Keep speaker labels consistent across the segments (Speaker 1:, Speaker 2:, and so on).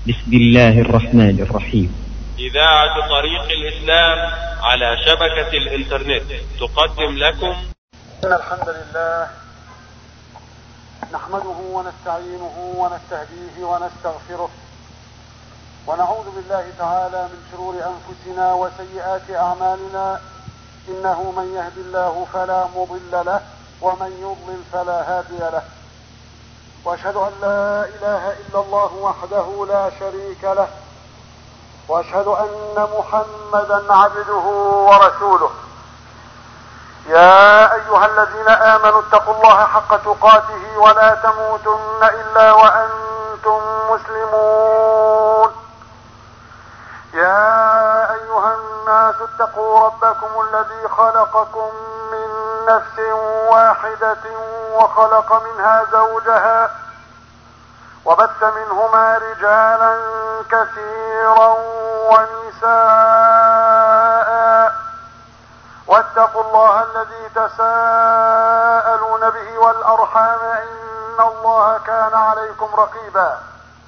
Speaker 1: بسم الله الرحمن الرحيم
Speaker 2: إذاعة طريق الإسلام على شبكة الإنترنت تقدم لكم
Speaker 3: إن الحمد لله نحمده ونستعينه ونستهديه ونستغفره ونعوذ بالله تعالى من شرور أنفسنا وسيئات أعمالنا إنه من يهد الله فلا مضل له ومن يضلل فلا هادي له واشهد ان لا اله الا الله وحده لا شريك له واشهد ان محمدا عبده ورسوله يا ايها الذين امنوا اتقوا الله حق تقاته ولا تموتن الا وانتم مسلمون يا ايها الناس اتقوا ربكم الذي خلقكم من نفس واحدة وخلق منها زوجها وبث منهما رجالا كثيرا ونساء واتقوا الله الذي تساءلون به والأرحام إن الله كان عليكم رقيبا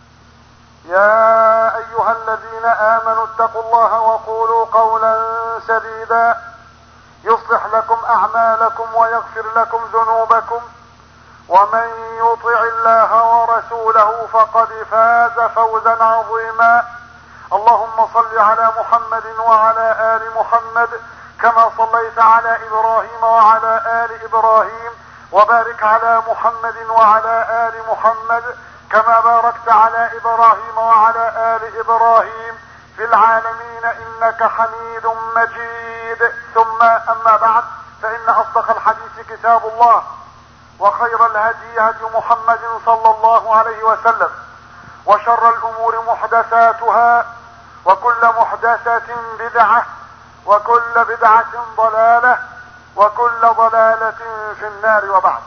Speaker 3: يا أيها الذين آمنوا اتقوا الله وقولوا قولا سديدا يصلح لكم اعمالكم ويغفر لكم ذنوبكم ومن يطع الله ورسوله فقد فاز فوزا عظيما اللهم صل على محمد وعلى ال محمد كما صليت على ابراهيم وعلى ال ابراهيم وبارك على محمد وعلى ال محمد كما باركت على ابراهيم وعلى ال ابراهيم في العالمين انك حميد مجيد ثم اما بعد فان اصدق الحديث كتاب الله وخير الهدي هدي محمد صلى الله عليه وسلم وشر الامور محدثاتها وكل محدثة بدعة وكل بدعة ضلالة وكل ضلالة في النار وبعد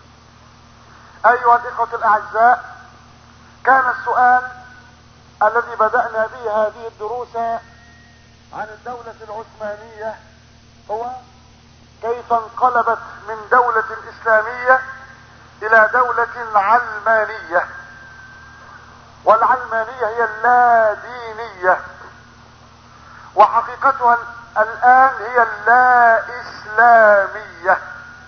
Speaker 3: ايها الاخوة الاعزاء كان السؤال الذي بدأنا به هذه الدروس عن الدولة العثمانية هو كيف انقلبت من دولة إسلامية إلى دولة علمانية والعلمانية هي اللادينية وحقيقتها الآن هي اللا إسلامية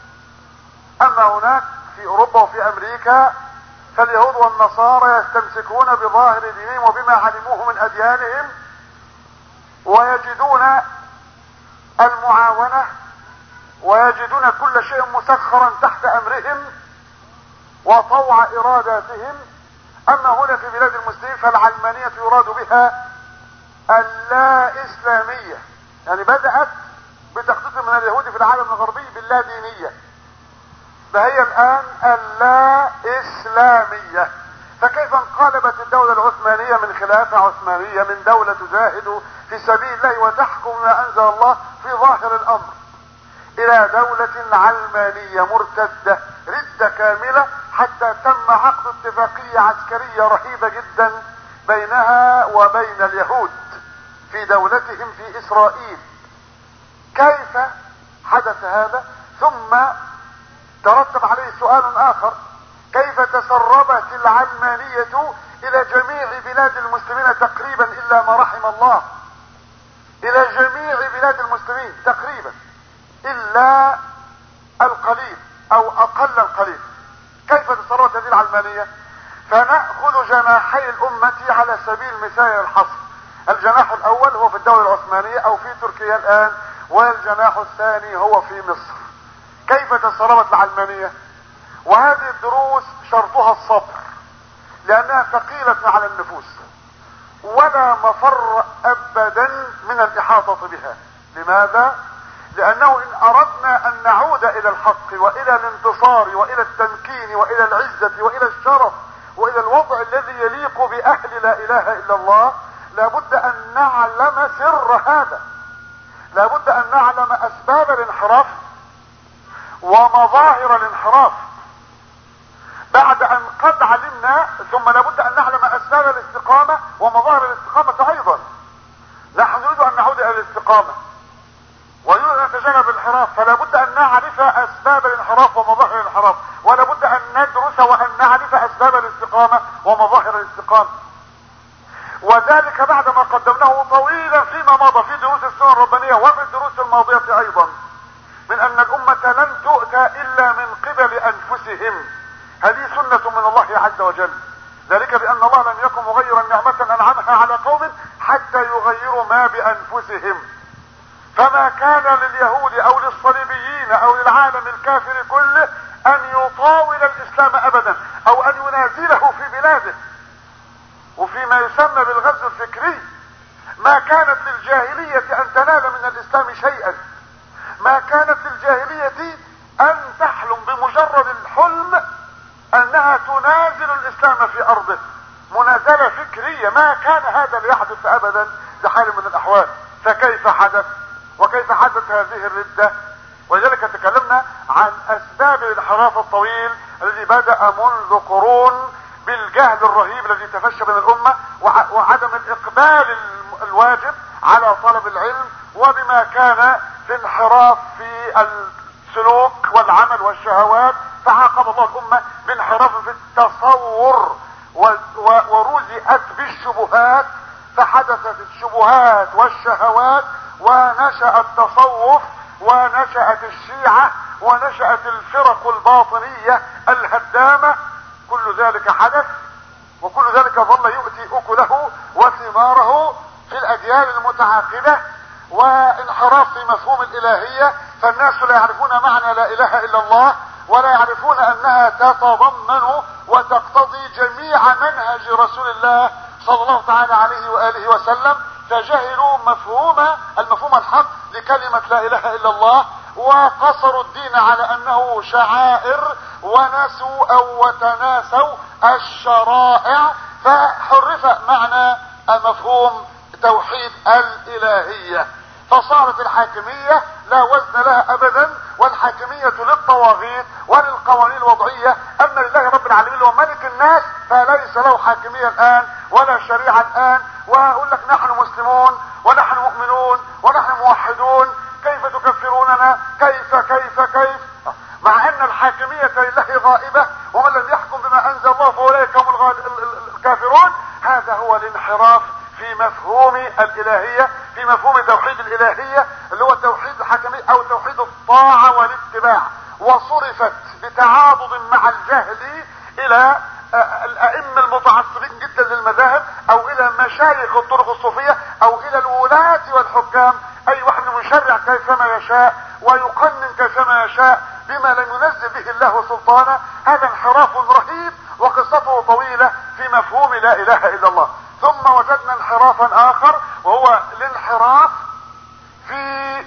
Speaker 3: أما هناك في أوروبا وفي أمريكا فاليهود والنصارى يستمسكون بظاهر دينهم وبما علموه من اديانهم ويجدون المعاونة ويجدون كل شيء مسخرا تحت امرهم وطوع اراداتهم اما هنا في بلاد المسلمين فالعلمانية يراد بها اللا اسلامية يعني بدأت بتخطيط من اليهود في العالم الغربي باللا دينية فهي الان اللا اسلامية فكيف انقلبت الدولة العثمانية من خلافة عثمانية من دولة تجاهد في سبيل الله وتحكم ما انزل الله في ظاهر الامر الى دولة علمانية مرتدة ردة كاملة حتى تم عقد اتفاقية عسكرية رهيبة جدا بينها وبين اليهود في دولتهم في اسرائيل كيف حدث هذا ثم ترتب عليه سؤال اخر كيف تسربت العلمانية الى جميع بلاد المسلمين تقريبا الا ما رحم الله الى جميع بلاد المسلمين تقريبا الا القليل او اقل القليل كيف تسربت هذه العلمانية فنأخذ جناحي الامة على سبيل مثال الحصر الجناح الاول هو في الدولة العثمانية او في تركيا الان والجناح الثاني هو في مصر كيف تسربت العلمانية وهذه الدروس شرطها الصبر لانها ثقيلة على النفوس ولا مفر ابدا من الاحاطة بها لماذا لانه ان اردنا ان نعود الى الحق والى الانتصار والى التمكين والى العزة والى الشرف والى الوضع الذي يليق باهل لا اله الا الله لابد ان نعلم سر هذا لابد ان نعلم اسباب الانحراف ومظاهر الانحراف بعد ان قد علمنا ثم لابد ان نعلم اسباب الاستقامة ومظاهر الاستقامة ايضا نحن نريد ان نعود الى الاستقامة ونريد ان نتجنب الانحراف فلا بد ان نعرف اسباب الانحراف ومظاهر الانحراف ولا بد ان ندرس وان نعرف اسباب الاستقامة ومظاهر الاستقامة وذلك بعدما قدمناه طويلا فيما مضى في دروس السنة الربانية وفي الدروس الماضية ايضا من ان الامة لن تؤتى الا من قبل انفسهم هذه سنة من الله عز وجل ذلك بان الله لم يكن مغيرا نعمة انعمها على قوم حتى يغيروا ما بانفسهم فما كان لليهود او للصليبيين او للعالم الكافر كله ان يطاول الاسلام ابدا او ان ينازله في بلاده وفيما يسمى بالغزو الفكري ما كانت للجاهلية ان تنال من الاسلام شيئا ما كانت للجاهلية ان تحلم بمجرد الحلم انها تنازل الاسلام في ارضه منازلة فكرية ما كان هذا ليحدث ابدا بحال من الاحوال فكيف حدث وكيف حدث هذه الردة ولذلك تكلمنا عن اسباب الانحراف الطويل الذي بدأ منذ قرون بالجهل الرهيب الذي تفشى بين الامة وعدم الاقبال الواجب على طلب العلم وبما كان في انحراف في السلوك والعمل والشهوات فعاقب الله الامة بانحراف في التصور ورزئت بالشبهات فحدثت الشبهات والشهوات ونشأ التصوف ونشأت الشيعة ونشأت الفرق الباطنية الهدامة كل ذلك حدث وكل ذلك ظل يؤتي اكله وثماره في الاجيال المتعاقبة وانحراف في مفهوم الالهية فالناس لا يعرفون معنى لا اله الا الله ولا يعرفون انها تتضمن وتقتضي جميع منهج رسول الله صلى الله تعالى عليه واله وسلم فجهلوا مفهوم المفهوم الحق لكلمة لا اله الا الله وقصروا الدين على انه شعائر ونسوا او وتناسوا الشرائع فحرف معنى مفهوم توحيد الالهية فصارت الحاكمية لا وزن لها ابدا والحاكمية للطواغيت وللقوانين الوضعية اما لله رب العالمين هو ملك الناس فليس له حاكمية الان ولا شريعة الان واقول لك نحن مسلمون ونحن مؤمنون ونحن موحدون كيف تكفروننا كيف كيف كيف مع ان الحاكمية لله غائبة ومن لم يحكم بما انزل الله فاولئك هم الكافرون هذا هو الانحراف في مفهوم الالهية في مفهوم توحيد الالهية اللي هو توحيد الحكمية او توحيد الطاعة والاتباع وصرفت بتعاضد مع الجهل الى الائمة المتعصبين جدا للمذاهب او الى مشايخ الطرق الصوفية او الى الولاة والحكام اي واحد يشرع كيفما يشاء ويقنن كيفما يشاء بما لم ينزل به الله سلطانا هذا انحراف رهيب وقصته طويلة في مفهوم لا اله الا الله ثم وجدنا انحرافا اخر وهو الانحراف في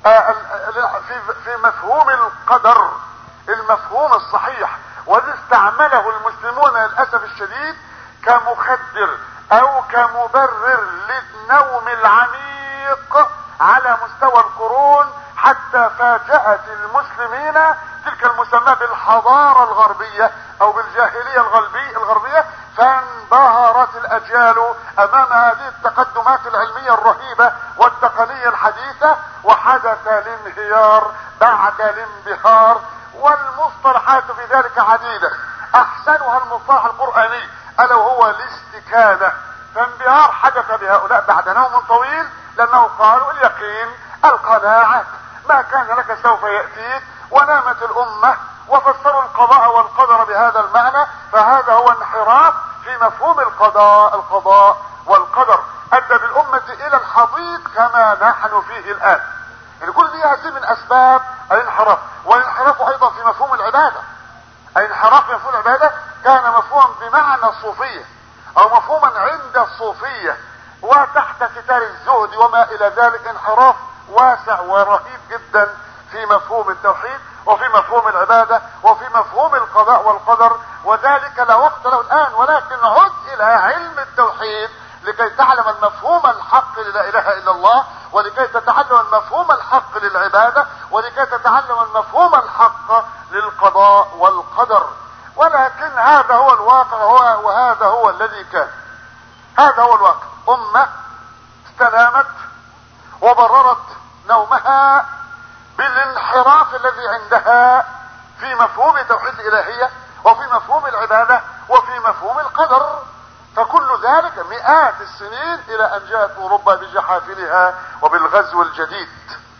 Speaker 3: في في مفهوم القدر المفهوم الصحيح والذي استعمله المسلمون للاسف الشديد كمخدر او كمبرر للنوم العميق على مستوى القرون حتى فاجأت المسلمين تلك المسمى بالحضارة الغربية او بالجاهلية الغربية, الغربية فانبهرت الاجيال امام هذه التقدمات العلمية الرهيبة والتقنية الحديثة وحدث الانهيار بعد الانبهار والمصطلحات في ذلك عديدة احسنها المصطلح القرآني الا وهو الاستكانة فانبهار حدث بهؤلاء بعد نوم طويل لانه قالوا اليقين القناعة ما كان لك سوف يأتيك ونامت الامة وفسروا القضاء والقدر بهذا المعنى فهذا هو انحراف في مفهوم القضاء القضاء والقدر ادى بالامة الى الحضيض كما نحن فيه الان يعني كل دي هذه من اسباب الانحراف والانحراف ايضا في مفهوم العبادة الانحراف في مفهوم العبادة كان مفهوما بمعنى الصوفية او مفهوما عند الصوفية وتحت ستار الزهد وما الى ذلك انحراف واسع ورهيب جدا في مفهوم التوحيد وفي مفهوم العبادة وفي مفهوم القضاء والقدر وذلك لا وقت له الان ولكن عد الى علم التوحيد لكي تعلم المفهوم الحق للا اله الا الله ولكي تتعلم المفهوم الحق للعبادة ولكي تتعلم المفهوم الحق للقضاء والقدر ولكن هذا هو الواقع هو وهذا هو الذي كان هذا هو الواقع امة استنامت وبررت نومها بالانحراف الذي عندها في مفهوم توحيد الالهية وفي مفهوم العبادة وفي مفهوم القدر فكل ذلك مئات السنين الى ان جاءت اوروبا بجحافلها وبالغزو الجديد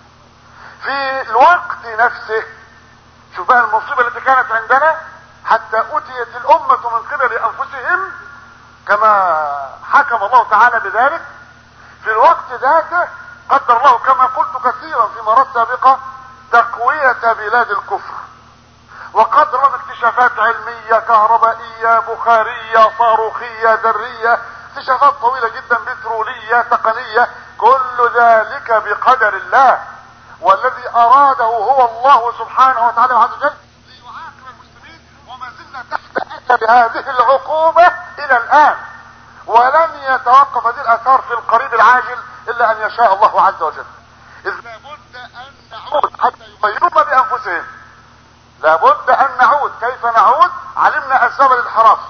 Speaker 3: في الوقت نفسه شوف بقى المصيبة التي كانت عندنا حتى اتيت الامة من قبل انفسهم كما حكم الله تعالى بذلك في الوقت ذاته قدر الله كما قلت كثيرا في مرات سابقة تقوية بلاد الكفر وقدر من اكتشافات علمية كهربائية بخارية صاروخية ذرية اكتشافات طويلة جدا بترولية تقنية كل ذلك بقدر الله والذي اراده هو الله سبحانه وتعالى عز وجل ليعاقب المسلمين وما زلنا تحت اثر هذه العقوبة الى الان ولن يتوقف هذه الاثار في القريب العاجل الا ان يشاء الله عز وجل اذ لابد ان نعود حتى يغيرون بانفسهم لابد ان نعود كيف نعود علمنا اسباب الانحراف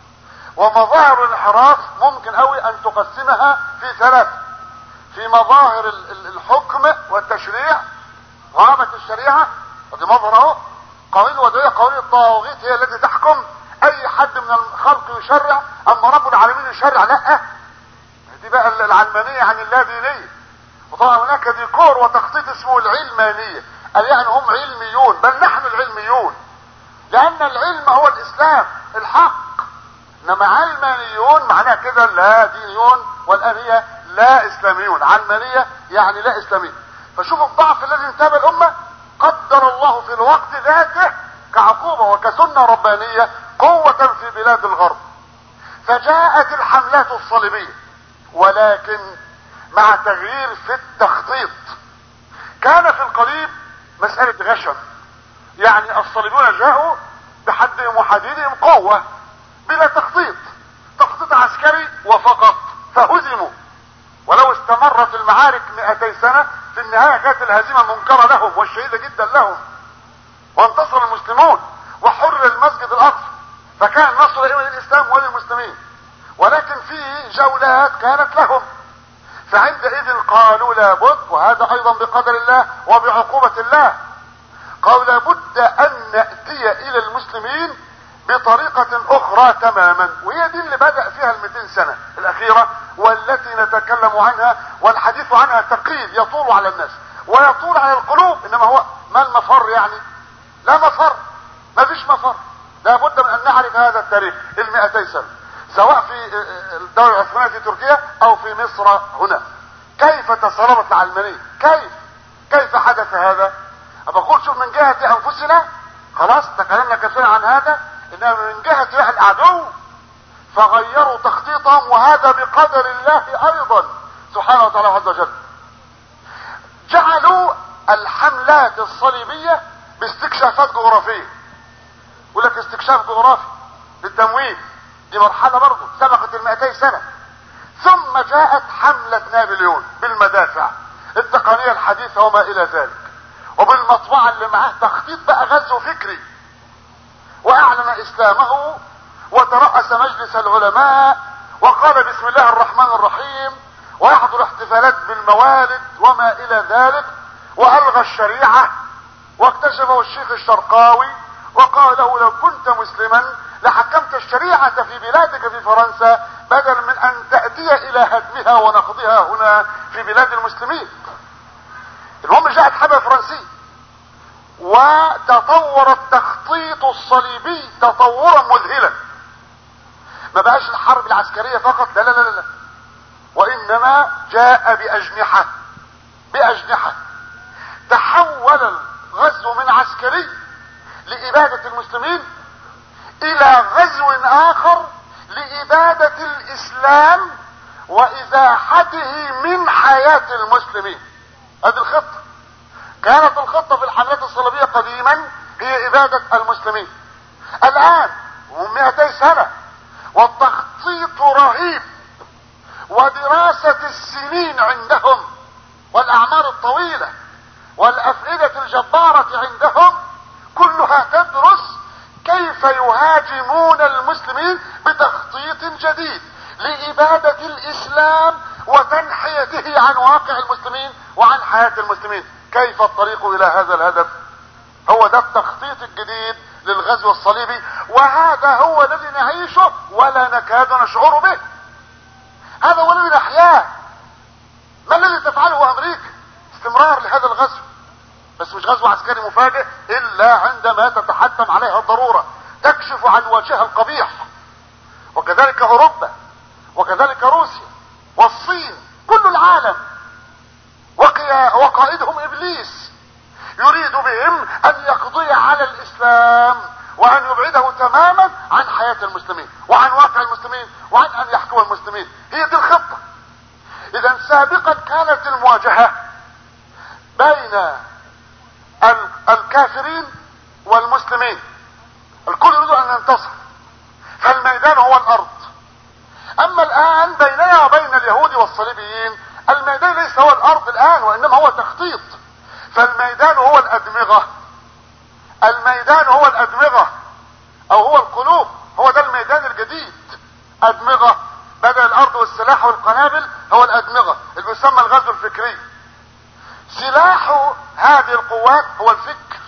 Speaker 3: ومظاهر الانحراف ممكن قوي ان تقسمها في ثلاث في مظاهر الحكم والتشريع غابة الشريعة ودي مظهر اهو قوانين الوضعية قوانين الطواغيت هي التي تحكم اي حد من الخلق يشرع اما رب العالمين يشرع لا دي بقى العلمانية عن اللادينية وطبعا هناك ديكور وتخطيط اسمه العلمانية قال يعني هم علميون بل نحن العلميون لان العلم هو الاسلام الحق انما علمانيون معناها كده لا دينيون والان هي لا اسلاميون علمانية يعني لا اسلامية فشوفوا الضعف الذي انتاب الامة قدر الله في الوقت ذاته كعقوبة وكسنة ربانية قوة في بلاد الغرب فجاءت الحملات الصليبية ولكن مع تغيير في التخطيط كان في القريب مسألة غشم يعني الصليبيون جاءوا بحدهم وحديدهم قوة بلا تخطيط تخطيط عسكري وفقط فهزموا ولو استمرت المعارك 200 سنة في النهاية كانت الهزيمة منكرة لهم والشهيدة جدا لهم وانتصر المسلمون وحرر المسجد الاقصى فكان النصر اما للاسلام وللمسلمين ولكن في جولات كانت لهم فعندئذ قالوا لابد وهذا ايضا بقدر الله وبعقوبة الله قالوا لابد ان نأتي الى المسلمين بطريقة اخرى تماما وهي دي اللي بدأ فيها المئتين سنة الاخيرة والتي نتكلم عنها والحديث عنها ثقيل يطول على الناس ويطول على القلوب انما هو ما المفر يعني لا مفر ما فيش مفر لابد من ان نعرف هذا التاريخ المئتي سنة سواء في الدولة العثمانية في تركيا او في مصر هنا كيف تسربت العلمانية كيف كيف حدث هذا بقول شوف من جهة انفسنا خلاص تكلمنا كثيرا عن هذا انما من جهة العدو فغيروا تخطيطهم وهذا بقدر الله ايضا سبحانه وتعالى عز وجل جعلوا الحملات الصليبية باستكشافات جغرافية يقول لك استكشاف جغرافي للتمويل دي مرحلة برضه سبقت المئتي سنة ثم جاءت حملة نابليون بالمدافع التقنية الحديثة وما الى ذلك وبالمطبعة اللي معاه تخطيط بقى غزو فكري واعلن اسلامه وترأس مجلس العلماء وقال بسم الله الرحمن الرحيم ويحضر احتفالات بالموالد وما الى ذلك والغى الشريعة واكتشفه الشيخ الشرقاوي وقال له لو كنت مسلما لحكمت الشريعة في بلادك في فرنسا بدل من ان تأتي الى هدمها ونقضها هنا في بلاد المسلمين المهم جاءت حملة فرنسية وتطور التخطيط الصليبي تطورا مذهلا ما بقاش الحرب العسكرية فقط لا لا لا لا وانما جاء باجنحة باجنحة تحول الغزو من عسكري لابادة المسلمين الى غزو اخر لابادة الاسلام وازاحته من حياة المسلمين هذه الخطة كانت الخطة في الحملات الصليبية قديما هي ابادة المسلمين الان هم 200 سنة والتخطيط رهيب ودراسة السنين عندهم والاعمار الطويلة والافئدة الجبارة عندهم كلها تدرس كيف يهاجمون المسلمين بتخطيط جديد لابادة الاسلام وتنحيته عن واقع المسلمين وعن حياة المسلمين كيف الطريق الى هذا الهدف هو ده التخطيط الجديد للغزو الصليبي وهذا هو الذي نعيشه ولا نكاد نشعر به هذا هو الذي نحياه ما الذي تفعله امريكا استمرار لهذا الغزو بس مش غزو عسكري مفاجئ الا عندما تتحتم عليها الضرورة تكشف عن وجهها القبيح وكذلك اوروبا وكذلك روسيا والصين كل العالم وقائدهم ابليس يريد بهم ان يقضي على الاسلام وان يبعده تماما عن حياة المسلمين وعن واقع المسلمين وعن ان يحكم المسلمين هي دي الخطة اذا سابقا كانت المواجهة بين الكافرين والمسلمين الكل يريد ان ينتصر فالميدان هو الارض اما الان بيننا وبين اليهود والصليبيين الميدان ليس هو الارض الان وانما هو تخطيط فالميدان هو الادمغة الميدان هو الادمغة او هو القلوب هو ده الميدان الجديد ادمغة بدل الارض والسلاح والقنابل هو الادمغة اللي بيسمى الغزو الفكري سلاح هذه القوات هو الفكر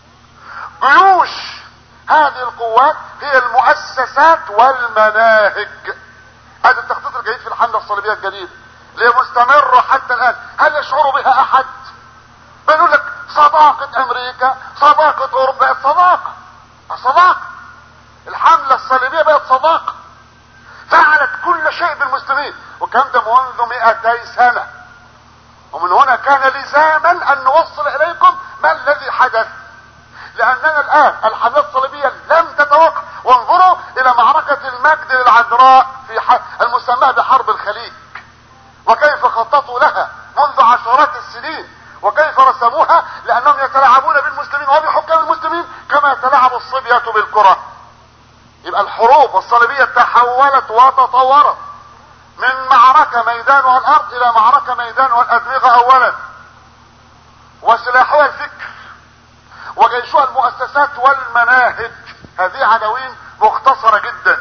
Speaker 3: جيوش هذه القوات هي المؤسسات والمناهج هذا التخطيط الجديد في الحملة الصليبية الجديدة اللي مستمرة حتى الان هل يشعر بها احد بنقول لك صداقة امريكا صداقة اوروبا بقت صداقة صداقة الحملة الصليبية بقت صداقة فعلت كل شيء بالمسلمين وكان ده منذ 200 سنة ومن هنا كان لزاما ان نوصل اليكم ما الذي حدث لاننا الان الحملات الصليبية لم تتوقف وانظروا الى معركة المجد للعذراء في المسماة بحرب الخليج وكيف خططوا لها منذ عشرات السنين وكيف رسموها لانهم يتلاعبون بالمسلمين وبحكام المسلمين كما يتلاعب الصبية بالكرة يبقى الحروب الصليبية تحولت وتطورت من معركة ميدانها الارض الى معركة ميدانها الادمغة اولا وسلاحها الفكر وجيشها المؤسسات والمناهج هذه عناوين مختصرة جدا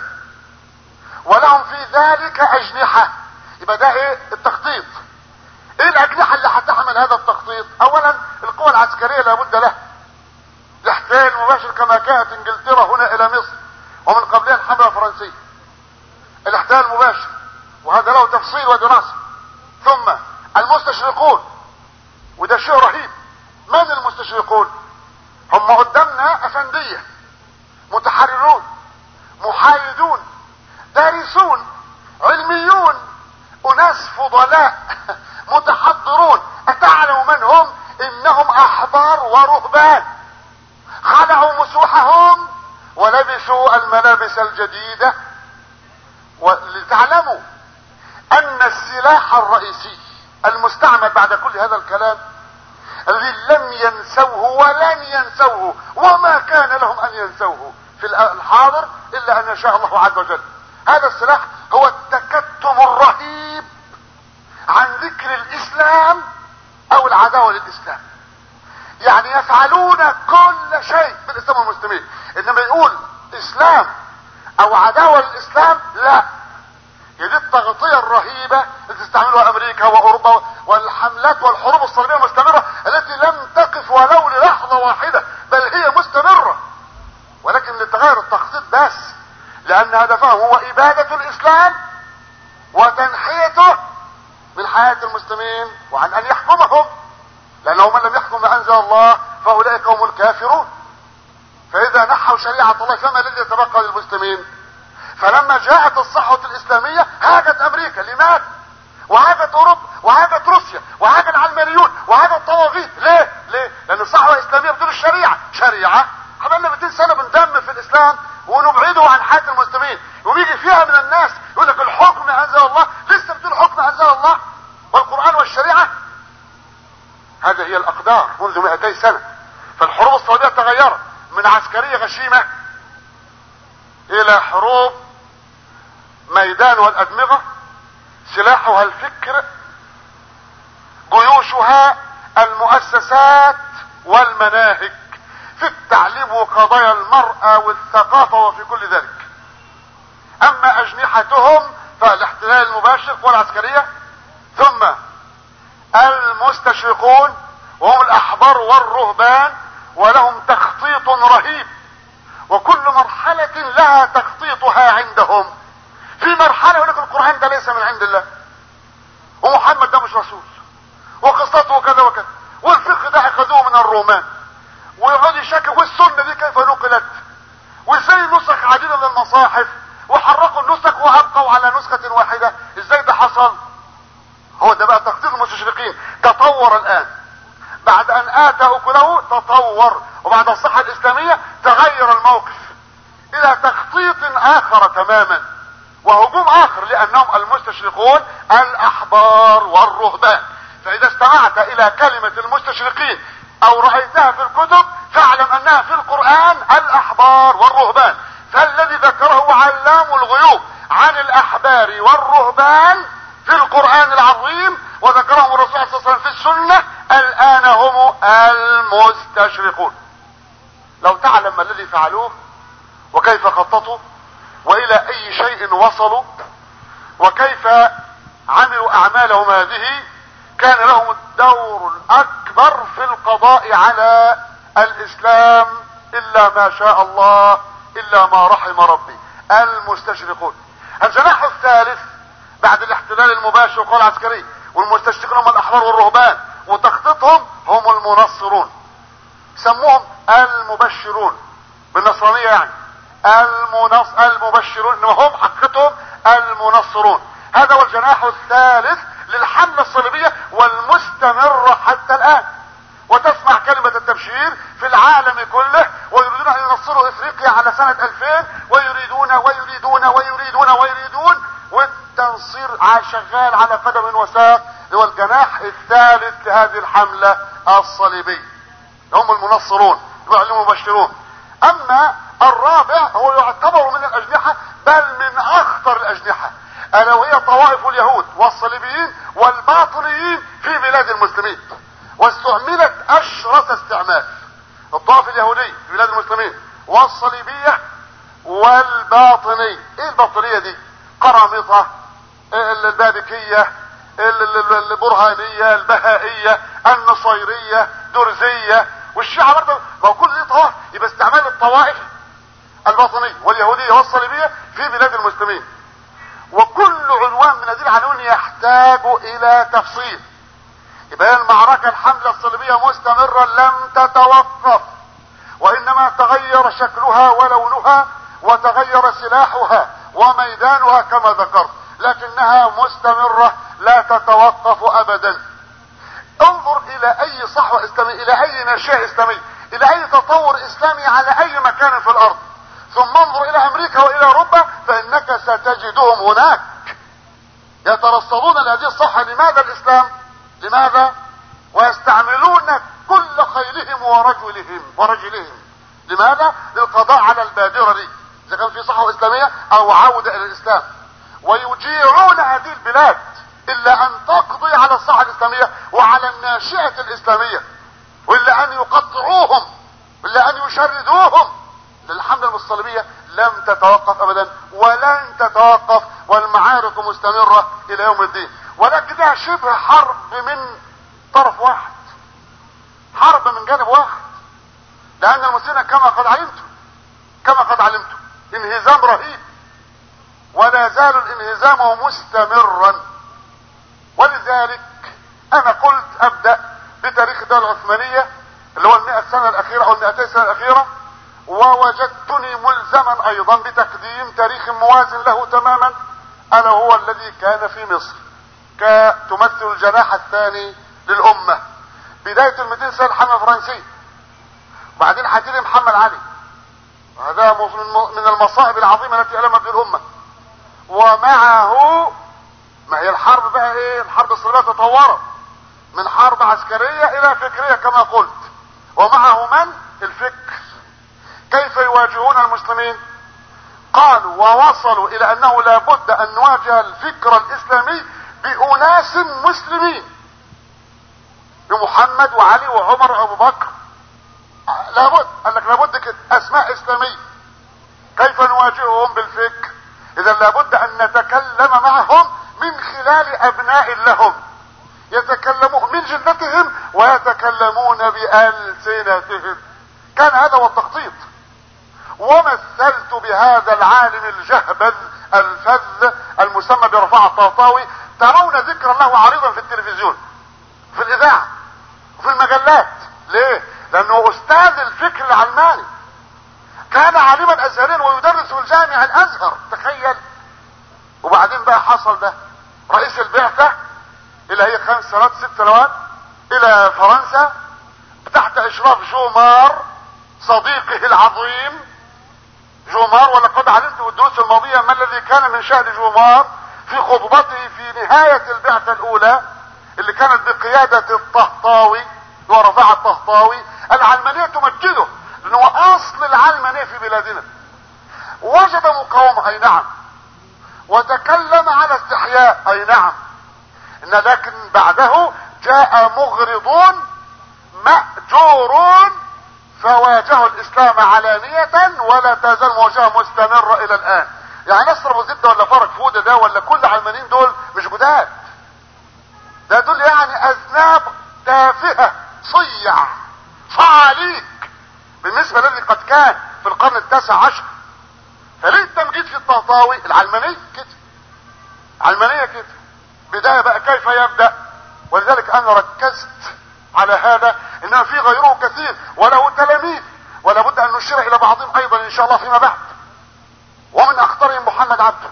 Speaker 3: ولهم في ذلك اجنحة يبقى ده ايه التخطيط ايه الاجنحة اللي هتحمل هذا التخطيط اولا القوى العسكرية لابد لها الاحتلال المباشر كما كانت انجلترا هنا الى مصر ومن قبلها الحملة الفرنسية الاحتلال المباشر وهذا له تفصيل ودراسة ثم المستشرقون وده شيء رهيب من المستشرقون هم قدامنا افندية متحررون محايدون دارسون علميون اناس فضلاء متحضرون اتعلم من هم انهم احبار ورهبان خلعوا مسوحهم ولبسوا الملابس الجديدة ولتعلموا ان السلاح الرئيسي المستعمل بعد كل هذا الكلام الذي لم ينسوه ولن ينسوه وما كان لهم ان ينسوه في الحاضر الا ان يشاء الله عز وجل هذا السلاح هو التكتم الرهيب عن ذكر الاسلام او العداوة للاسلام يعني يفعلون كل شيء بالاسلام والمسلمين انما يقول اسلام او عداوة للاسلام لا هي دي التغطية الرهيبة اللي تستعملها امريكا واوروبا والحملات والحروب الصليبية المستمرة التي لم تقف ولو للحظة واحدة بل هي مستمرة ولكن لتغير التخطيط بس لان هدفهم هو ابادة الاسلام وتنحيته من حياة المسلمين وعن ان يحكمهم لانه من لم يحكم ما انزل الله فاولئك هم الكافرون فاذا نحوا شريعة الله فما الذي يتبقى للمسلمين فلما جاءت الصحوة الاسلامية هاجت امريكا لماذا وهاجت اوروبا وهاجت روسيا وهاجت العلمانيون وهاجت الطواغيت ليه ليه لان الصحوة الاسلامية بدون الشريعة شريعة حبالنا 200 سنة بندم في الاسلام ونبعده عن حياة المسلمين ويجي فيها من الناس يقول لك الحكم انزل الله لسه بتقول حكم انزل الله والقرآن والشريعة هذه هي الاقدار منذ 200 سنة فالحروب الصليبية تغيرت من عسكرية غشيمة الى حروب ميدان والادمغة سلاحها الفكر جيوشها المؤسسات والمناهج في التعليم وقضايا المرأة والثقافة وفي كل ذلك اما اجنحتهم فالاحتلال المباشر والعسكرية ثم المستشرقون وهم الاحبار والرهبان ولهم تخطيط رهيب وكل مرحلة لها تخطيطها عندهم في مرحلة يقول لك القرآن ده ليس من عند الله ومحمد ده مش رسول وقصته كذا وكذا والفقه ده اخذوه من الرومان ويقعد يشكك والسنة دي كيف نقلت وازاي نسخ عديدة من المصاحف وحرقوا النسخ وابقوا على نسخة واحدة ازاي ده حصل هو ده بقى تخطيط المستشرقين تطور الان بعد ان اتى اكله تطور وبعد الصحة الاسلامية تغير الموقف الى تخطيط اخر تماما وهجوم اخر لانهم المستشرقون الاحبار والرهبان فاذا استمعت الى كلمة المستشرقين او رأيتها في الكتب فاعلم انها في القرآن الاحبار والرهبان فالذي ذكره علام الغيوب عن الاحبار والرهبان في القرآن العظيم وذكرهم الرسول صلى الله عليه وسلم في السنة الان هم المستشرقون لو تعلم ما الذي فعلوه وكيف خططوا والى اي شيء وصلوا وكيف عملوا اعمالهم هذه كان لهم الدور الاكبر في القضاء على الاسلام الا ما شاء الله الا ما رحم ربي المستشرقون الجناح الثالث بعد الاحتلال المباشر والقوى العسكري والمستشرقون هم الاحرار والرهبان وتخطيطهم هم المنصرون سموهم المبشرون بالنصرانية يعني المنص المبشرون انما هم حقيقتهم المنصرون هذا هو الجناح الثالث للحملة الصليبية والمستمرة حتى الان وتسمع كلمة التبشير في العالم كله ويريدون ان ينصروا افريقيا على سنة 2000 ويريدون ويريدون ويريدون ويريدون والتنصير شغال على قدم وساق هو الجناح الثالث لهذه الحملة الصليبية هم المنصرون المبشرون اما الرابع هو يعتبر من الاجنحة بل من اخطر الاجنحة الا وهي طوائف اليهود والصليبيين والباطنيين في بلاد المسلمين واستعملت اشرس استعمال الطائف اليهودي في بلاد المسلمين والصليبية والباطني ايه الباطنية دي قرامطة البابكية البرهانية البهائية النصيرية درزية والشيعة برضه ما هو كل دي طوائف يبقى استعمال الطوائف الباطنية واليهودية والصليبية في بلاد المسلمين وكل عنوان من هذه العناوين يحتاج الى تفصيل يبقى المعركة الحملة الصليبية مستمرة لم تتوقف وانما تغير شكلها ولونها وتغير سلاحها وميدانها كما ذكرت لكنها مستمرة لا تتوقف ابدا انظر الى اي صحوة اسلامية الى اي ناشئة اسلامية الى اي تطور اسلامي على اي مكان في الارض ثم انظر الى امريكا والى اوروبا فانك ستجدهم هناك يترصدون لهذه الصحة لماذا الاسلام لماذا ويستعملون كل خيلهم ورجلهم ورجلهم لماذا للقضاء على البادرة دي اذا كان في صحوة اسلامية او عودة الى الاسلام ويجيعون هذه البلاد الا ان تقضي على الصحة الاسلامية وعلى الناشئة الاسلامية والا ان يقطعوهم والا ان يشردوهم للحملة الصليبية لم تتوقف ابدا ولن تتوقف والمعارك مستمرة الى يوم الدين ولكنها شبه حرب من طرف واحد حرب من جانب واحد لان المسلمين كما قد علمتم كما قد علمتم انهزام رهيب ولا زال الانهزام مستمرا ولذلك انا قلت ابدأ بتاريخ الدولة العثمانية اللي هو المئة سنة الاخيرة او المئتين سنة الاخيرة ووجدتني ملزما ايضا بتقديم تاريخ موازن له تماما الا هو الذي كان في مصر كتمثل الجناح الثاني للامة بداية ال سنة الحملة الفرنسية وبعدين هتيجي محمد علي هذا من المصائب العظيمة التي ألمت بالأمة ومعه ما هي الحرب بقى ايه الحرب الصليبية تطورت من حرب عسكرية الى فكرية كما قلت ومعه من الفكر كيف يواجهون المسلمين قالوا ووصلوا الى انه لابد ان نواجه الفكر الاسلامي باناس مسلمين بمحمد وعلي وعمر وابو بكر لابد قال لك لابد كده اسماء اسلاميه كيف نواجههم بالفكر اذا لابد ان نتكلم معهم من خلال ابناء لهم يتكلمون من جلدتهم ويتكلمون بألسنتهم كان هذا هو التخطيط وما بهذا العالم الجهبذ الفذ المسمى برفاعة الطهطاوي ترون ذكر الله عريضا في التلفزيون في الاذاعة وفي المجلات ليه لانه استاذ الفكر العلماني كان عالما ازهريا ويدرس في الجامع الازهر تخيل وبعدين بقى حصل ده رئيس البعثة اللي هي خمس سنوات ست سنوات الى فرنسا تحت اشراف جومار صديقه العظيم جومار ولقد علمت في الدروس الماضية ما الذي كان من شأن جومار في خطبته في نهاية البعثة الاولى اللي كانت بقيادة الطهطاوي ورفع الطهطاوي العلمانية تمجده لانه هو اصل العلمانية في بلادنا وجد مقاومة اي نعم وتكلم على استحياء اي نعم ان لكن بعده جاء مغرضون مأجورون فواجهوا الاسلام علانية ولا تزال مواجهة مستمرة الى الان يعني نصر ابو زبده ولا فرج فودة ده ولا كل العلمانيين دول مش جداد ده دول يعني اذناب تافهة صيع صعاليك بالنسبة للذي قد كان في القرن التاسع عشر فليه التمجيد في الطهطاوي العلمانية كده علمانية كده بداية بقى كيف يبدأ ولذلك انا ركزت على هذا انما في غيره كثير وله تلاميذ ولا بد ان نشير الى بعضهم ايضا ان شاء الله فيما بعد ومن اخطرهم محمد عبده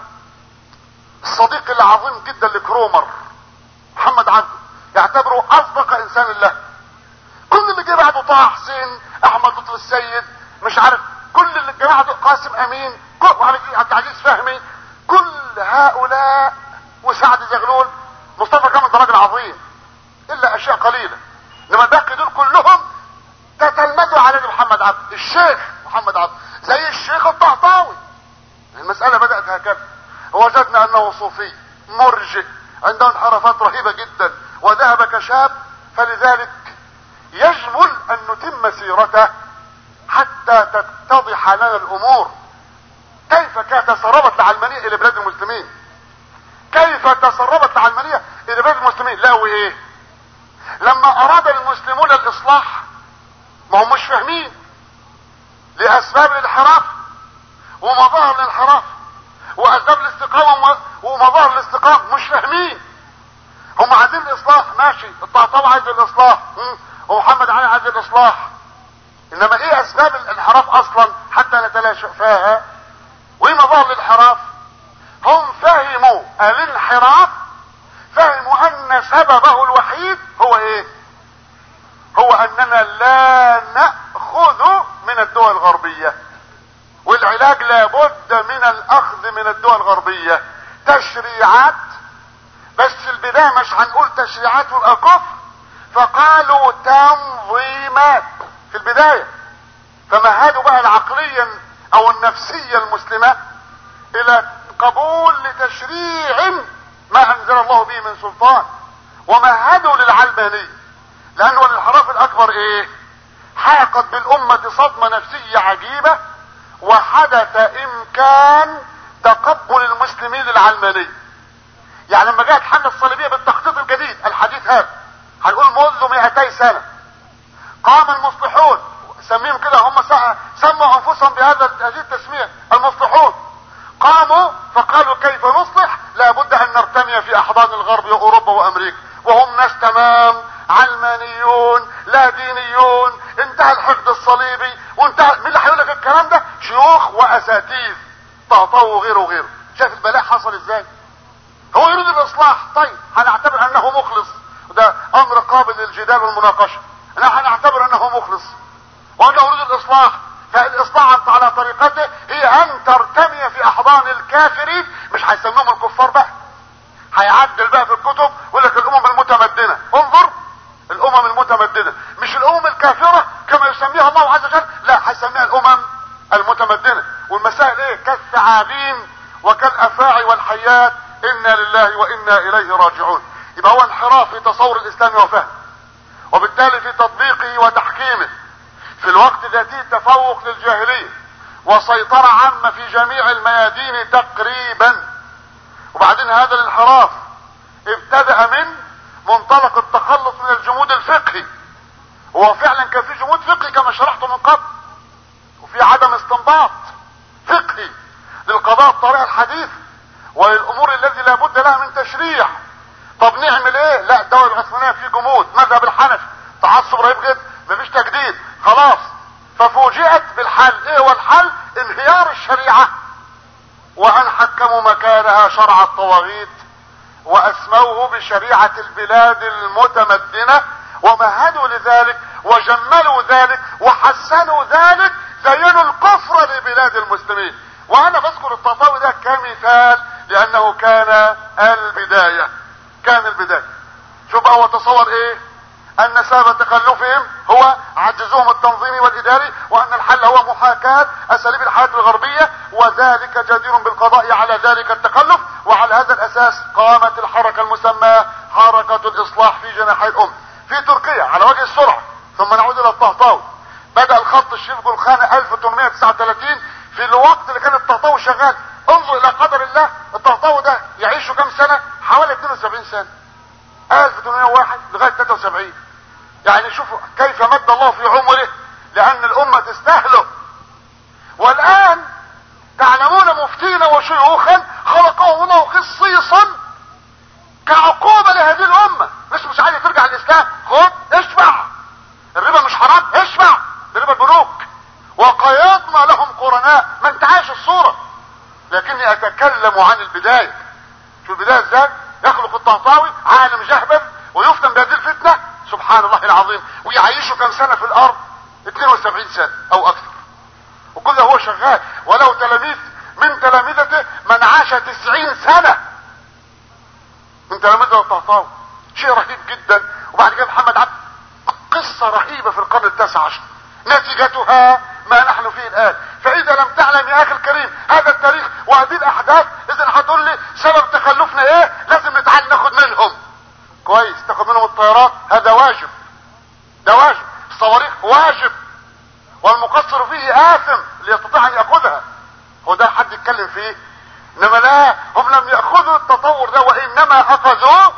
Speaker 3: الصديق العظيم جدا لكرومر محمد عبده يعتبره اصدق انسان له كل اللي جه بعده طه حسين احمد لطفي السيد مش عارف كل اللي الجماعه دول قاسم امين كل عبد العزيز فهمي كل هؤلاء وسعد زغلول مصطفى كامل ده راجل عظيم الا اشياء قليله انما الباقي دول كلهم تتلمذوا على محمد عبد الشيخ محمد عبد زي الشيخ الطهطاوي المسألة بدأت هكذا وجدنا انه صوفي مرجئ عنده انحرافات رهيبة جدا وذهب كشاب فلذلك يجمل ان نتم سيرته حتى تتضح لنا الامور كيف كانت تسربت العلمانية الى بلاد المسلمين كيف تسربت العلمانية الى بلاد المسلمين لا وايه لما اراد المسلمون الاصلاح ما هم مش فاهمين لاسباب الانحراف ومظاهر الانحراف واسباب الاستقامة ومظاهر الاستقامة مش فاهمين هم عايزين الاصلاح ماشي الطهطاوي عايز الاصلاح ومحمد علي عايز الاصلاح انما ايه اسباب الانحراف اصلا حتى نتلاشى فيها وايه مظاهر الانحراف هم فهموا الانحراف فهموا ان سببه الوحيد هو ايه هو اننا لا نأخذ من الدول الغربية والعلاج لابد من الاخذ من الدول الغربية تشريعات بس البداية مش هنقول تشريعات والاكف فقالوا تنظيمات في البداية فمهدوا بقى العقلية او النفسية المسلمة الى قبول لتشريع ما انزل الله به من سلطان ومهدوا للعلماني لانه الانحراف الاكبر ايه حاقت بالامة صدمة نفسية عجيبة وحدث امكان تقبل المسلمين للعلماني يعني لما جاءت الحملة الصليبية بالتخطيط الجديد الحديث هذا هنقول منذ 200 سنة قام المصلحون سميهم كده هم سموا انفسهم بهذا هذه التسمية المصلحون قاموا فقالوا كيف نصلح لابد ان نرتمي في احضان الغرب واوروبا وامريكا وهم ناس تمام علمانيون لا دينيون انتهى الحقد الصليبي وانتهى مين اللي هيقول لك الكلام ده شيوخ واساتذه طهطاوي وغيره وغيره شايف البلاء حصل ازاي هو يريد الاصلاح طيب هنعتبر انه مخلص ده امر قابل للجدال والمناقشه لا هنعتبر انه مخلص وانه يريد الاصلاح فالاصلاح انت على طريقته هي ان ترتمي في احضان الكافرين مش هيسموهم الكفار بقى هيعدل بقى في الكتب ويقول لك الامم المتمدنه انظر الامم المتمدنه مش الامم الكافره كما يسميها الله عز وجل لا هيسميها الامم المتمدنه والمسائل ايه كالثعابين وكالافاعي والحيات انا لله وانا اليه راجعون يبقى هو انحراف في تصور الاسلام وفهم وبالتالي في تطبيقه وتحكيمه في الوقت ذاته تفوق للجاهليه وسيطرة عامة في جميع الميادين تقريبا وبعدين هذا الانحراف ابتدأ من منطلق التخلص من الجمود الفقهي هو فعلا كان في جمود فقهي كما شرحته من قبل وفي عدم استنباط فقهي للقضاء الطريقة الحديث وللامور الذي لا بد لها من تشريع طب نعمل ايه لا الدولة العثمانية في جمود مذهب الحنفي تعصب رهيب جدا مفيش تجديد خلاص ففوجئت بالحل ايه هو الحل انهيار الشريعة وان حكموا مكانها شرع الطواغيت واسموه بشريعة البلاد المتمدنة ومهدوا لذلك وجملوا ذلك وحسنوا ذلك زينوا الكفر لبلاد المسلمين وانا بذكر التطاوي ده كمثال لانه كان البداية كان البداية شوف بقى هو تصور ايه ان سبب تخلفهم هو عجزهم التنظيمي والاداري وان الحل هو محاكاة اساليب الحياة الغربية وذلك جدير بالقضاء على ذلك التخلف وعلى هذا الاساس قامت الحركة المسماة حركة الاصلاح في جناحي الام في تركيا على وجه السرعة ثم نعود الى الطهطاوي بدأ الخط الشريف جولخانة 1839 في الوقت اللي كان الطهطاوي شغال انظر الى قدر الله الطهطاوي ده يعيش كم سنة حوالي 72 سنة 1801 لغاية 73 يعني شوفوا كيف مد الله في عمره لان الامة تستهله والان تعلمون مفتين وشيوخا خلقهم الله خصيصا كعقوبة لهذه الامة مش مش عايز ترجع الاسلام خد اشبع الربا مش حرام اشبع بربا البنوك وقيضنا لهم قرناء ما انت عايش الصورة لكني اتكلم عن البداية شو البداية ازاي يخلق الطهطاوي عالم جهبذ ويفتن بهذه الفتنة سبحان الله العظيم ويعيشوا كم سنة في الارض 72 سنة او اكثر وكل ده هو شغال ولو تلاميذ من تلامذته من عاش 90 سنة من تلامذة الطهطاوي شيء رهيب جدا وبعد كده محمد عبد قصة رهيبة في القرن التاسع عشر نتيجتها ما نحن فيه الان فاذا لم تعلم يا اخي الكريم هذا التاريخ وهذه الاحداث اذا هتقول لي سبب تخلفنا ايه لازم نتعلم ناخد منهم كويس تاخد منهم الطيارات هذا واجب ده واجب الصواريخ واجب والمقصر فيه آثم ليستطيع ان ياخذها هو ده حد يتكلم فيه انما لا هم لم ياخذوا التطور ده وانما اخذوا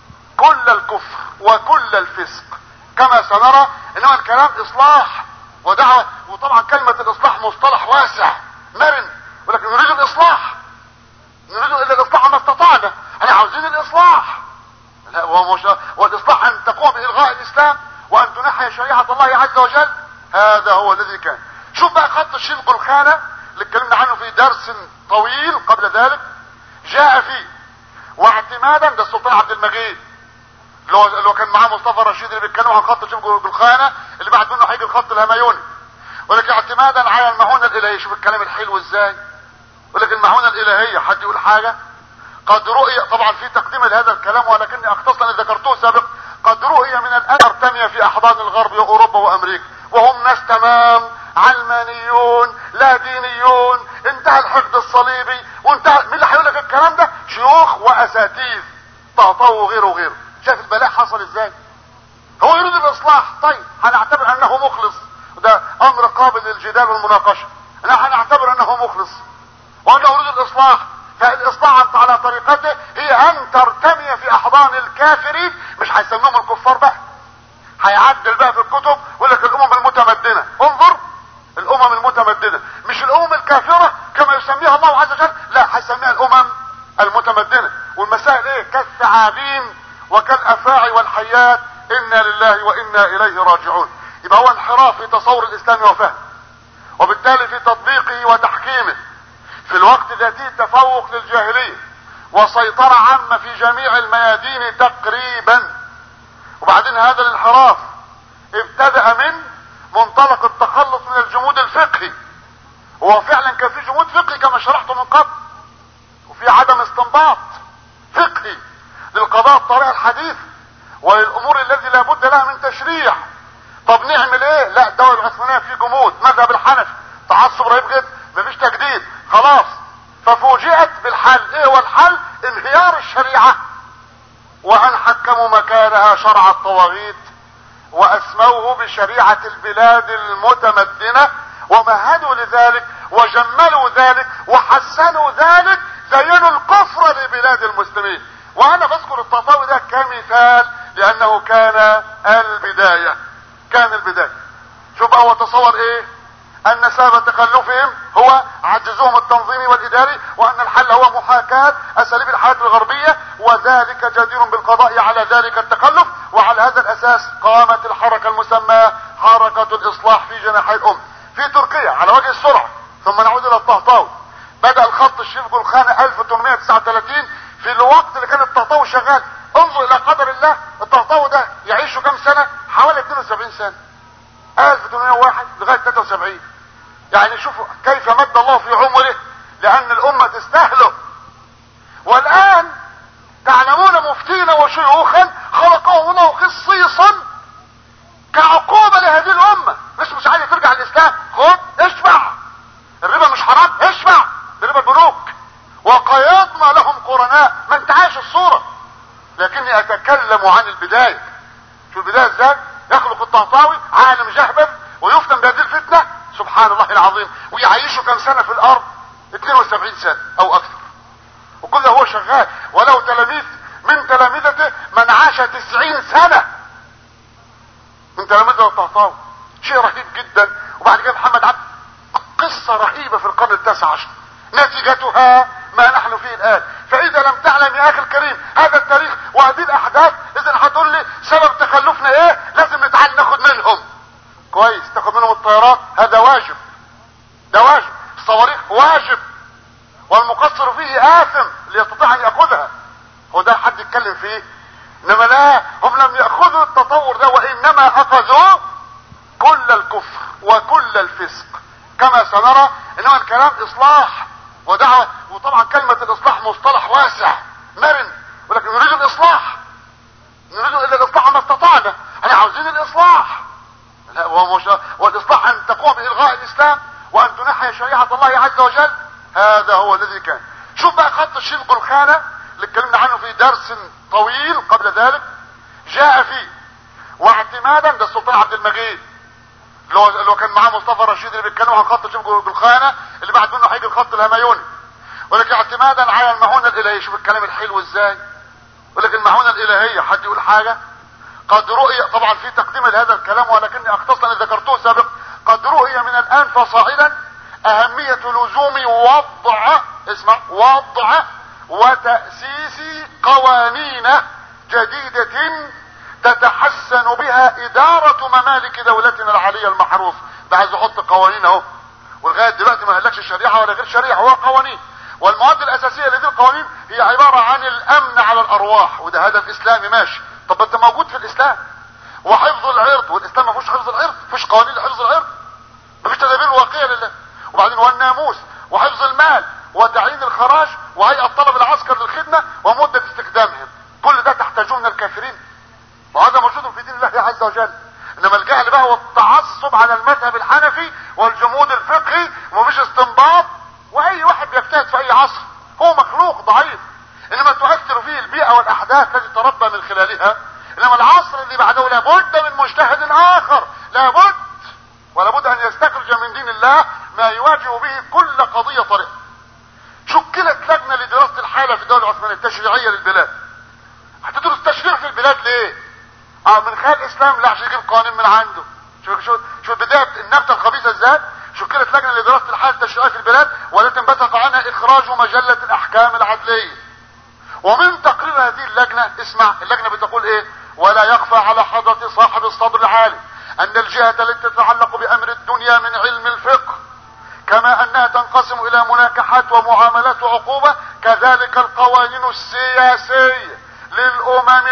Speaker 3: كل الكفر وكل الفسق كما سنرى انما الكلام اصلاح ودعوة وطبعا كلمة الاصلاح مصطلح واسع مرن ولكن نريد الاصلاح نريد الا الاصلاح ما استطعنا احنا عاوزين الاصلاح لا وهو مش والاصلاح ان تقوم بالغاء الاسلام وان تنحي شريعة الله عز وجل هذا هو الذي كان شوف بقى خط الشيخ الخانة اللي اتكلمنا عنه في درس طويل قبل ذلك جاء فيه واعتمادا ده السلطان عبد المجيد اللي هو اللي هو كان معاه مصطفى رشيد اللي بيتكلموا عن خط شبه بالخانة اللي بعد منه هيجي الخط الهميوني ولكن اعتمادا على المعونة الالهية شوف الكلام الحلو ازاي ولكن المعونة الالهية حد يقول حاجة قد رؤي طبعا في تقديم لهذا الكلام ولكني اختصر اللي ذكرته سابقا قد رؤي من الان ارتمية في احضان الغرب واوروبا وامريكا وهم ناس تمام علمانيون لا دينيون انتهى الحقد الصليبي وانتهى مين اللي هيقول لك الكلام ده شيوخ واساتذه طهطاوي وغيره وغيره شايف البلاء حصل ازاي هو يريد الاصلاح طيب هنعتبر انه مخلص وده امر قابل للجدال والمناقشة لا هنعتبر انه مخلص وانا اريد الاصلاح فالاصلاح انت على طريقته هي ان ترتمي في احضان الكافرين مش هيسموهم الكفار بقى هيعدل بقى في الكتب ويقول لك الامم المتمدنة انظر الامم المتمدنة مش الامم الكافرة كما يسميها الله عز وجل لا هيسميها الامم المتمدنة والمسائل ايه كالثعابين وكالافاعي والحيات انا لله وانا اليه راجعون يبقى هو انحراف في تصور الاسلام وفهم وبالتالي في تطبيقه وتحكيمه في الوقت ذاته تفوق للجاهلية وسيطرة عامة في جميع الميادين تقريبا وبعدين هذا الانحراف ابتدأ من منطلق التخلص من الجمود الفقهي هو فعلا كان في جمود فقهي كما شرحته من قبل وفي عدم استنباط فقهي للقضاء الطريقة الحديث وللامور الذي لا بد لها من تشريع طب نعمل ايه لا الدولة العثمانية في جمود مذهب الحنفي تعصب رهيب جدا مفيش تجديد خلاص ففوجئت بالحل ايه هو الحل انهيار الشريعة وان حكموا مكانها شرع الطواغيت واسموه بشريعة البلاد المتمدنة ومهدوا لذلك وجملوا ذلك وحسنوا ذلك زينوا الكفر لبلاد المسلمين وانا بذكر التطاوي ده كمثال لانه كان البداية كان البداية شوف بقى هو تصور ايه ان سبب تخلفهم هو عجزهم التنظيمي والاداري وان الحل هو محاكاة اساليب الحياة الغربية وذلك جدير بالقضاء على ذلك التخلف وعلى هذا الاساس قامت الحركة المسماة حركة الاصلاح في جناحي الام في تركيا على وجه السرعة ثم نعود الى الطهطاوي بدأ الخط الشيف جولخان 1839 في الوقت اللي كان الطهطاوي شغال انظر الى قدر الله الطهطاوي ده يعيش كم سنة حوالي 72 سنة 1801 لغاية 73 يعني شوفوا كيف مد الله في عمره لان الامة تستهله والان تعلمون مفتين وشيوخا خلقهم الله خصيصا كعقوبة لهذه الامة مش مش عايز ترجع الاسلام خد اشبع الربا مش حرام اشبع بربا البنوك وقيضنا لهم قرناء ما انتهاش الصورة لكني اتكلم عن البداية شو البداية ازاي يخلق الطهطاوي عالم جهبذ ويفتن بهذه الفتنة سبحان الله العظيم ويعيشه كم سنة في الارض 72 سنة او اكثر وكل ده هو شغال ولو تلاميذ من تلامذته من عاش 90 سنة من تلامذة الطهطاوي شيء رهيب جدا وبعد كده محمد عبد قصة رهيبة في القرن التاسع عشر نتيجتها ما نحن فيه الان فاذا لم تعلم يا اخي الكريم هذا التاريخ وهذه الاحداث اذا هتقول لي سبب تخلفنا ايه لازم نتعلم ناخد منهم كويس تاخد منهم الطيارات هذا واجب ده واجب الصواريخ واجب والمقصر فيه آثم ليستطيع ان يأخذها هو ده حد يتكلم فيه انما لا هم لم يأخذوا التطور ده وانما اخذوا كل الكفر وكل الفسق كما سنرى انما الكلام اصلاح ودعوة وطبعا كلمة الاصلاح مصطلح واسع مرن ولكن نريد الاصلاح نريد الا الاصلاح ما استطعنا احنا عاوزين الاصلاح لا ومش والاصلاح ان تقوم بالغاء الاسلام وان تنحي شريعة الله عز وجل هذا هو الذي كان شوف بقى خط الشلق الخانة اللي اتكلمنا عنه في درس طويل قبل ذلك جاء فيه واعتمادا ده السلطان عبد المجيد اللي هو اللي هو كان معاه مصطفى رشيد اللي بيتكلم عن خط شبه بالخانة اللي بعد منه هيجي الخط الهميوني ولكن اعتمادا على المعونة الالهية شوف الكلام الحلو ازاي ولكن المعونة الالهية حد يقول حاجة قد رؤي طبعا في تقديم لهذا الكلام ولكني اختصر ذكرته سابقا قد رؤي من الان فصاعدا اهمية لزوم وضع اسمع وضع وتأسيس قوانين جديدة تتحسن بها ادارة ممالك دولتنا العالية المحروس ده عايز يحط قوانين اهو ولغاية دلوقتي ما قالكش الشريعة ولا غير شريعة هو قوانين والمواد الاساسية لهذه القوانين هي عبارة عن الامن على الارواح وده هدف اسلامي ماشي طب انت موجود في الاسلام وحفظ العرض والاسلام ما فيهوش حفظ العرض فيش قوانين لحفظ العرض مفيش تدابير واقعية لله وبعدين والناموس وحفظ المال وتعيين الخراج وهيئة طلب العسكر للخدمة ومدة استخدامهم كل ده تحتاجون من الكافرين وهذا موجود في دين الله عز وجل انما الجهل بقى هو التعصب على المذهب الحنفي والجمود الفقهي ومفيش استنباط واي واحد بيجتهد في اي عصر هو مخلوق ضعيف انما تؤثر فيه البيئة والاحداث التي تربى من خلالها انما العصر اللي بعده لابد من مجتهد اخر لابد ولابد ان يستخرج من دين الله ما يواجه به كل قضية طريقة شكلت لجنة لدراسة الحالة في الدولة العثمانية التشريعية للبلاد هتدرس التشريع في البلاد ليه اه من خلال الاسلام لا عشان يجيب قوانين من عنده شوف شوف شوف بداية النبتة الخبيثة ازاي شكلت لجنة لدراسة الحالة التشريعية في البلاد والتي انبثق عنها اخراج مجلة الاحكام العدلية ومن تقرير هذه اللجنة اسمع اللجنة بتقول ايه ولا يخفى على حضرة صاحب الصدر العالي ان الجهة التي تتعلق بامر الدنيا من علم الفقه كما انها تنقسم الى مناكحات ومعاملات وعقوبة كذلك القوانين السياسية للامم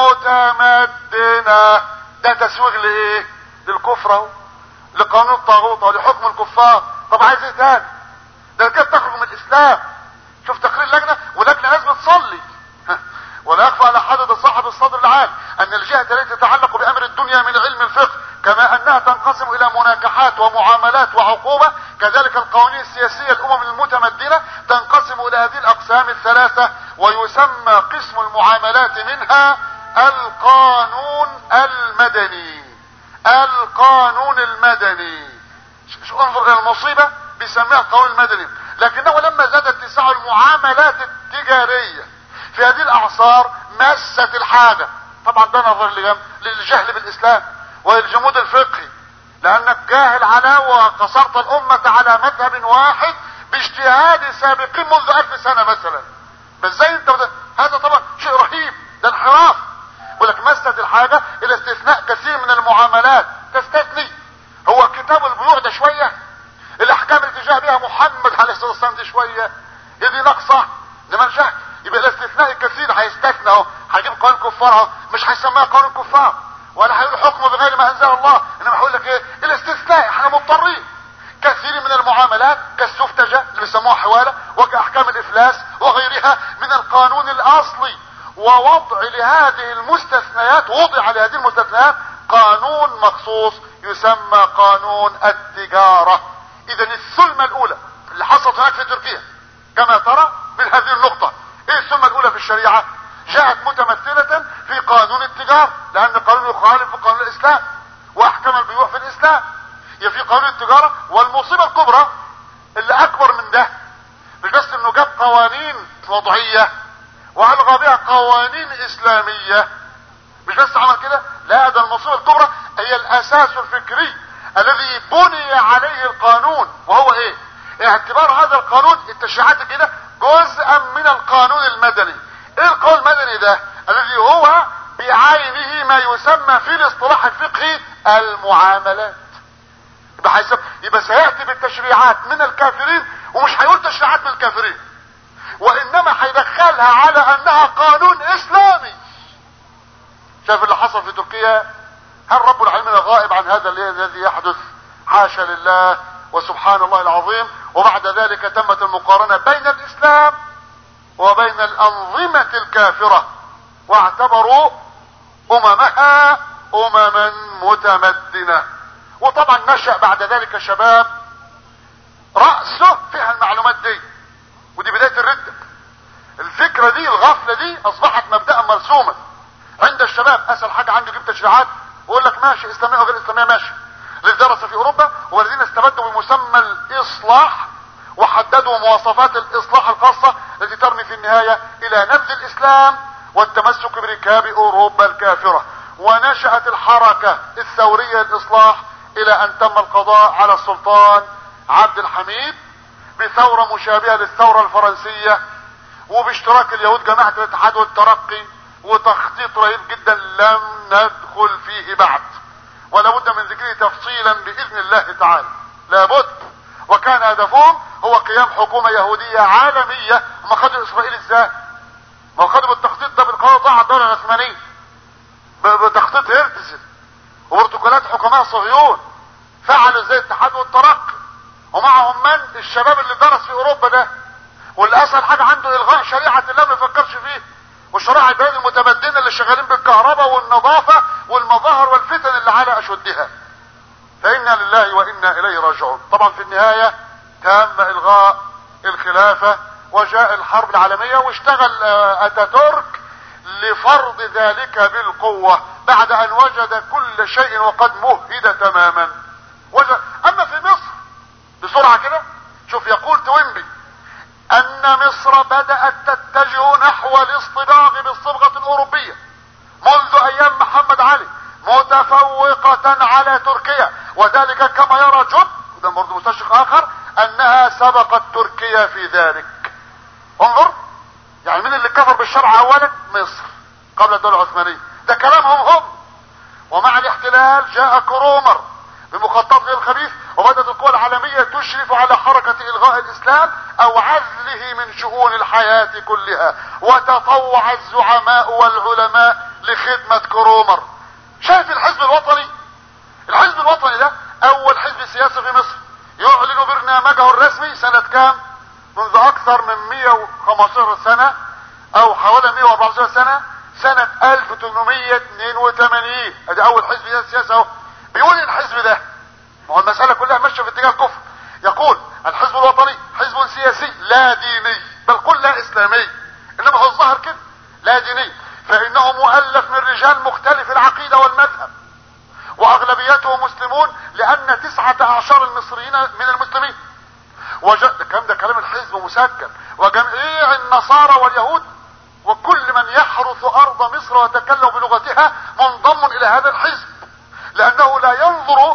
Speaker 3: المتمدنة ده تسويغ لايه للكفر اهو لقانون الطاغوت ولحكم الكفار طب عايز ايه تاني ده كده تخرج من الاسلام شوف تقرير لجنة ولجنة ناس بتصلي ولا يخفى على حدد صاحب الصدر العام ان الجهة التي تتعلق بامر الدنيا من علم الفقه كما انها تنقسم الى مناكحات ومعاملات وعقوبة كذلك القوانين السياسية الامم المتمدنة تنقسم الى هذه الاقسام الثلاثة ويسمى قسم المعاملات منها القانون المدني القانون المدني شو انظر الى المصيبة بيسميها القانون المدني لكنه لما زاد اتساع المعاملات التجارية في هذه الاعصار مست الحاجة طبعا ده نظر للجهل بالاسلام والجمود الفقهي لانك جاهل على وقصرت الامة على مذهب واحد باجتهاد سابقين منذ الف سنة مثلا بس زي انت وده. هذا طبعا شيء رهيب ده انحراف يقول لك مست الحاجة الى استثناء كثير من المعاملات تستثني هو كتاب البيوع ده شوية الاحكام اللي جاء بها محمد عليه الصلاة والسلام دي شوية هي دي ناقصة انما الجهل يبقى الاستثناء الكثير هيستثنى اهو هيجيب قانون كفار اهو مش هيسميها قانون كفار ولا هيقول حكمه بغير ما انزل الله انما هيقول لك ايه الاستثناء احنا مضطرين كثير من المعاملات كالسفتجة اللي بيسموها حوالة وكأحكام الإفلاس وغيرها من القانون الأصلي ووضع لهذه المستثنيات وضع لهذه المستثنيات قانون مخصوص يسمى قانون التجارة إذا الثلمة الأولى اللي حصلت هناك في تركيا كما ترى من هذه النقطة إيه الثلمة الأولى في الشريعة؟ جاءت متمثلة في قانون التجارة لأن القانون يخالف قانون الإسلام وأحكام البيوع في الإسلام هي في قانون التجارة والمصيبة الكبرى اللي اكبر من ده مش بس انه جاب قوانين وضعية والغى بها قوانين اسلامية مش بس عمل كده لا ده المصيبة الكبرى هي الاساس الفكري الذي بني عليه القانون وهو ايه اعتبار هذا القانون التشريعات كده جزءا من القانون المدني ايه القانون المدني ده الذي هو بعينه ما يسمى في الاصطلاح الفقهي المعاملات يبقى هيسب يبقى سياتي بالتشريعات من الكافرين ومش هيقول تشريعات من الكافرين وانما هيدخلها على انها قانون اسلامي شايف اللي حصل في تركيا هل رب العالمين غائب عن هذا الذي يحدث حاشا لله وسبحان الله العظيم وبعد ذلك تمت المقارنة بين الاسلام وبين الانظمة الكافرة واعتبروا اممها امما متمدنه وطبعا نشأ بعد ذلك شباب رأسه فيها المعلومات دي ودي بداية الردة الفكرة دي الغفلة دي اصبحت مبدأ مرسوما عند الشباب اسأل حاجة عنده جيب تشريعات ويقول لك ماشي اسلامية وغير اسلامية ماشي اللي درس في اوروبا والذين استبدوا بمسمى الاصلاح وحددوا مواصفات الاصلاح الخاصة التي ترمي في النهاية الى نبذ الاسلام والتمسك بركاب اوروبا الكافرة ونشأت الحركة الثورية للاصلاح الى ان تم القضاء على السلطان عبد الحميد بثورة مشابهة للثورة الفرنسية وباشتراك اليهود جماعة الاتحاد والترقي وتخطيط رهيب جدا لم ندخل فيه بعد ولا بد من ذكره تفصيلا باذن الله تعالى لابد وكان هدفهم هو قيام حكومة يهودية عالمية هم خدوا اسرائيل ازاي ما خدوا بالتخطيط ده بالقرار ضاع الدولة العثمانية بتخطيط هرتزل وبروتوكولات حكماء صهيون فعلوا زي الاتحاد والترقي ومعهم من الشباب اللي درس في اوروبا ده واللي اسهل حاجه عنده الغاء شريعه الله ما يفكرش فيه والشرائع البلاد المتمدنه اللي شغالين بالكهرباء والنظافه والمظاهر والفتن اللي على اشدها فانا لله وانا اليه راجعون طبعا في النهايه تم الغاء الخلافه وجاء الحرب العالميه واشتغل اتاتورك لفرض ذلك بالقوة بعد ان وجد كل شيء وقد مهد تماما وجد اما في مصر بسرعة كده شوف يقول توينبي ان مصر بدأت تتجه نحو الاصطباغ بالصبغة الاوروبية منذ ايام محمد علي متفوقة على تركيا وذلك كما يرى جب وده برضه مستشرق اخر انها سبقت تركيا في ذلك انظر يعني مين اللي كفر بالشرع اولا مصر قبل الدولة العثمانية ده كلامهم هم ومع الاحتلال جاء كرومر بمخططه الخبيث وبدأت القوى العالمية تشرف على حركة الغاء الاسلام او عزله من شؤون الحياة كلها وتطوع الزعماء والعلماء لخدمة كرومر شايف الحزب الوطني الحزب الوطني ده اول حزب سياسي في مصر يعلن برنامجه الرسمي سنة كام منذ اكثر من 115 سنة او حوالي 114 سنة سنة 1882 ادي اول حزب سياسي اهو بيقول الحزب ده ما هو المسألة كلها ماشية في اتجاه الكفر يقول الحزب الوطني حزب سياسي لا ديني بل قل لا اسلامي انما هو الظاهر كده لا ديني فانه مؤلف من رجال مختلف العقيدة والمذهب واغلبيته مسلمون لان تسعة اعشار المصريين من المسلمين وجاء الكلام ده كلام الحزب مسجل وجميع النصارى واليهود وكل من يحرث ارض مصر ويتكلم بلغتها منضم الى هذا الحزب لانه لا ينظر لاختلاف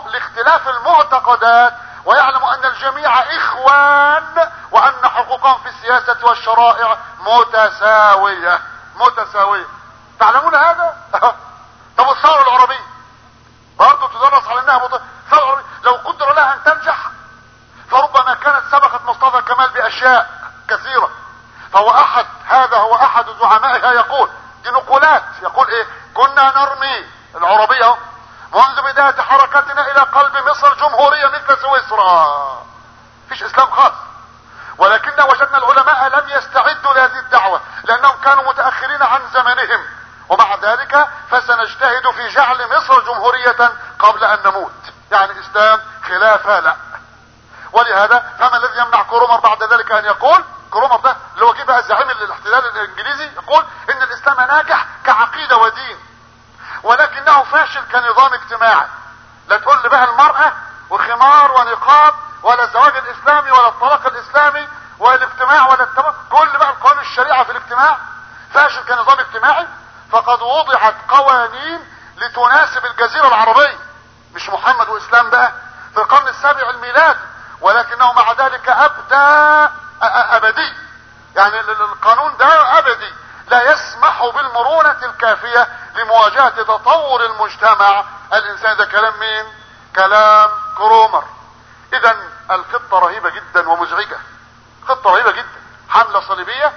Speaker 3: اختلاف المعتقدات ويعلموا ان الجميع اخوان وان حقوقهم في السياسة والشرائع متساوية متساوية تعلمون هذا طب الثورة العربية برضه تدرس على انها مت... الثورة العربية لو قدر لها ان تنجح فربما كانت سبقت مصطفى كمال باشياء كثيرة فهو احد هذا هو احد زعمائها يقول دي نقولات يقول ايه كنا نرمي العربية منذ بداية حركتنا الى قلب مصر جمهورية مثل سويسرا فيش اسلام خالص ولكن وجدنا العلماء لم يستعدوا لهذه الدعوة لانهم كانوا متأخرين عن زمنهم ومع ذلك فسنجتهد في جعل مصر جمهورية قبل ان نموت يعني اسلام خلافة لا ولهذا فما الذي يمنع كرومر بعد ذلك ان يقول كرومر ده اللي هو جه بقى زعيم الاحتلال الانجليزي يقول ان الاسلام ناجح كعقيدة ودين ولكنه فاشل كنظام اجتماعي لا تقول لي بقى المرأة وخمار ونقاب ولا الزواج الاسلامي ولا الطلاق الاسلامي ولا الاجتماع ولا التبع كل بقى القانون الشريعة في الاجتماع فاشل كنظام اجتماعي فقد وضعت قوانين لتناسب الجزيرة العربية مش محمد واسلام بقى في القرن السابع الميلادي ولكنه مع ذلك ابدى ابدي يعني القانون ده ابدي لا يسمح بالمرونة الكافية لمواجهة تطور المجتمع الانسان ده كلام مين كلام كرومر اذا الخطة رهيبة جدا ومزعجة خطة رهيبة جدا حملة صليبية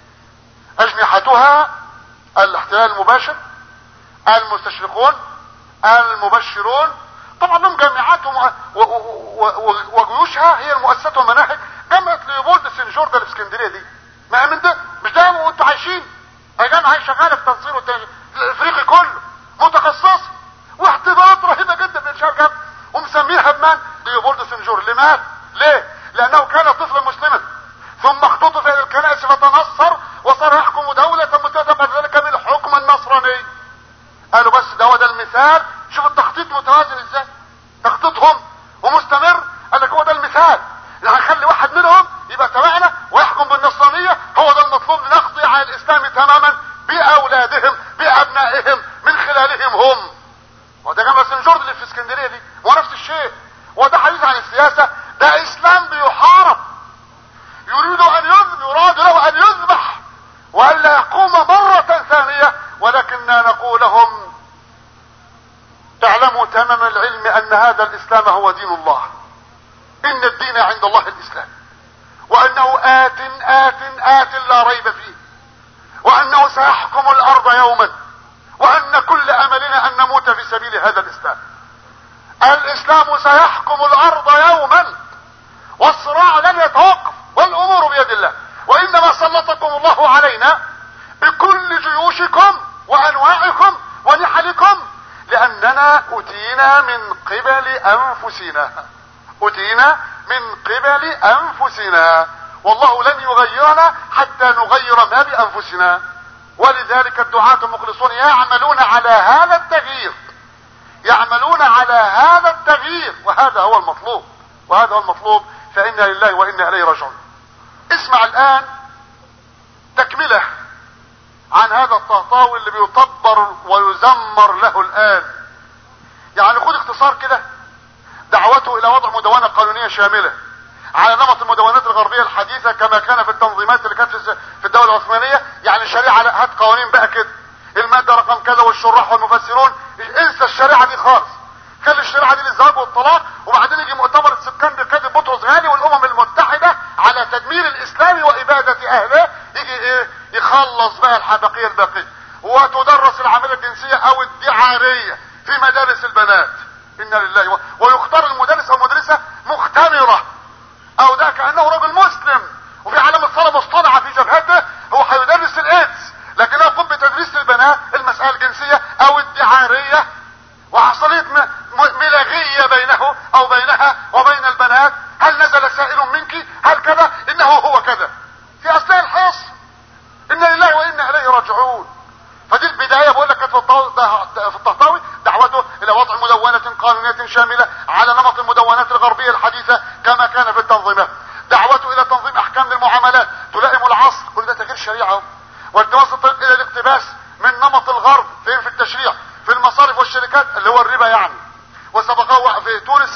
Speaker 3: اجنحتها الاحتلال المباشر المستشرقون المبشرون طبعا لهم جامعاتهم وجيوشها هي المؤسسات والمناهج جامعة ليوبولد سنجور ده اللي في اسكندريه دي ما من ده مش ده وانتوا عايشين هي جامعة شغالة في تنصير الافريقي كله متخصصة واحتضانات رهيبة جدا من انشاء الجامعة ومسميها بمان ليوبولد سنجور لماذا؟ ليه؟ لانه كان طفلا مسلما ثم اختطف الى الكنائس فتنصر وصار يحكم دولة متأتى بعد ذلك من الحكم النصراني قالوا بس ده هو ده المثال شوف التخطيط متوازن ازاي تخطيطهم ومستمر قال لك هو ده المثال اللي هنخلي واحد منهم يبقى تبعنا ويحكم بالنصرانية هو ده المطلوب لنقضي على الاسلام تماما باولادهم بابنائهم من خلالهم هم وده جامعة سن جورج اللي في اسكندرية دي هو نفس الشيء وده حديث عن السياسة ده اسلام بيحارب يريد ان يذبح يراد له ان يذبح والا يقوم مرة ثانية ولكننا نقول لهم تعلموا تمام العلم ان هذا الاسلام هو دين الله ان الدين عند الله الاسلام وانه ات ات ات لا ريب فيه وانه سيحكم الارض يوما وان كل املنا ان نموت في سبيل هذا الاسلام الاسلام سيحكم الارض يوما والصراع لن يتوقف والامور بيد الله وانما سلطكم الله علينا بكل جيوشكم وانواعكم ونحلكم لاننا اتينا من قبل انفسنا اتينا من قبل انفسنا والله لن يغيرنا حتى نغير ما بانفسنا ولذلك الدعاة المخلصون يعملون على هذا التغيير يعملون على هذا التغيير وهذا هو المطلوب وهذا هو المطلوب فإنا لله وإنا إليه راجعون اسمع الآن تكملة عن هذا الطهطاوي اللي بيطبر ويزمر له الآن يعني خد اختصار كده دعوته إلى وضع مدونة قانونية شاملة على نمط المدونات الغربية الحديثة كما كان في التنظيمات اللي كانت في الدولة العثمانية يعني شريعة لا هات قوانين بقى كده المادة رقم كذا والشراح والمفسرون انسى الشريعة دي خالص خلي الشريعة دي للزواج والطلاق وبعدين يجي مؤتمر السكان بقيادة بطرس غالي والامم المتحدة على تدمير الاسلام وابادة اهله يجي ايه يخلص بقى الحبقية الباقية وتدرس العملية الجنسية او الدعارية في مدارس البنات انا لله و... ويختار المدرس او المدرسة مختمرة او ده كأنه رجل مسلم وفي علامة صلاة مصطنعة في جبهته هو هيدرس الايدز لكن لو قم بتدريس البنات المسألة الجنسية او الدعارية وحصلت ملاغية بينه او بينها وبين البنات هل نزل سائل منك هل كذا انه هو كذا في اثناء الحصر انا لله وانا اليه راجعون فدي البداية بقول لك في الطهطاوي دعوته الى وضع مدونة قانونية شاملة على نمط المدونات الغربية الحديثة كما كان في التنظيمات دعوته الى تنظيم احكام المعاملات تلائم العصر كل ده تغيير شريعة والتماس الطريق الى الاقتباس من نمط الغرب فين في التشريع في المصارف والشركات اللي هو الربا يعني وسبقه في تونس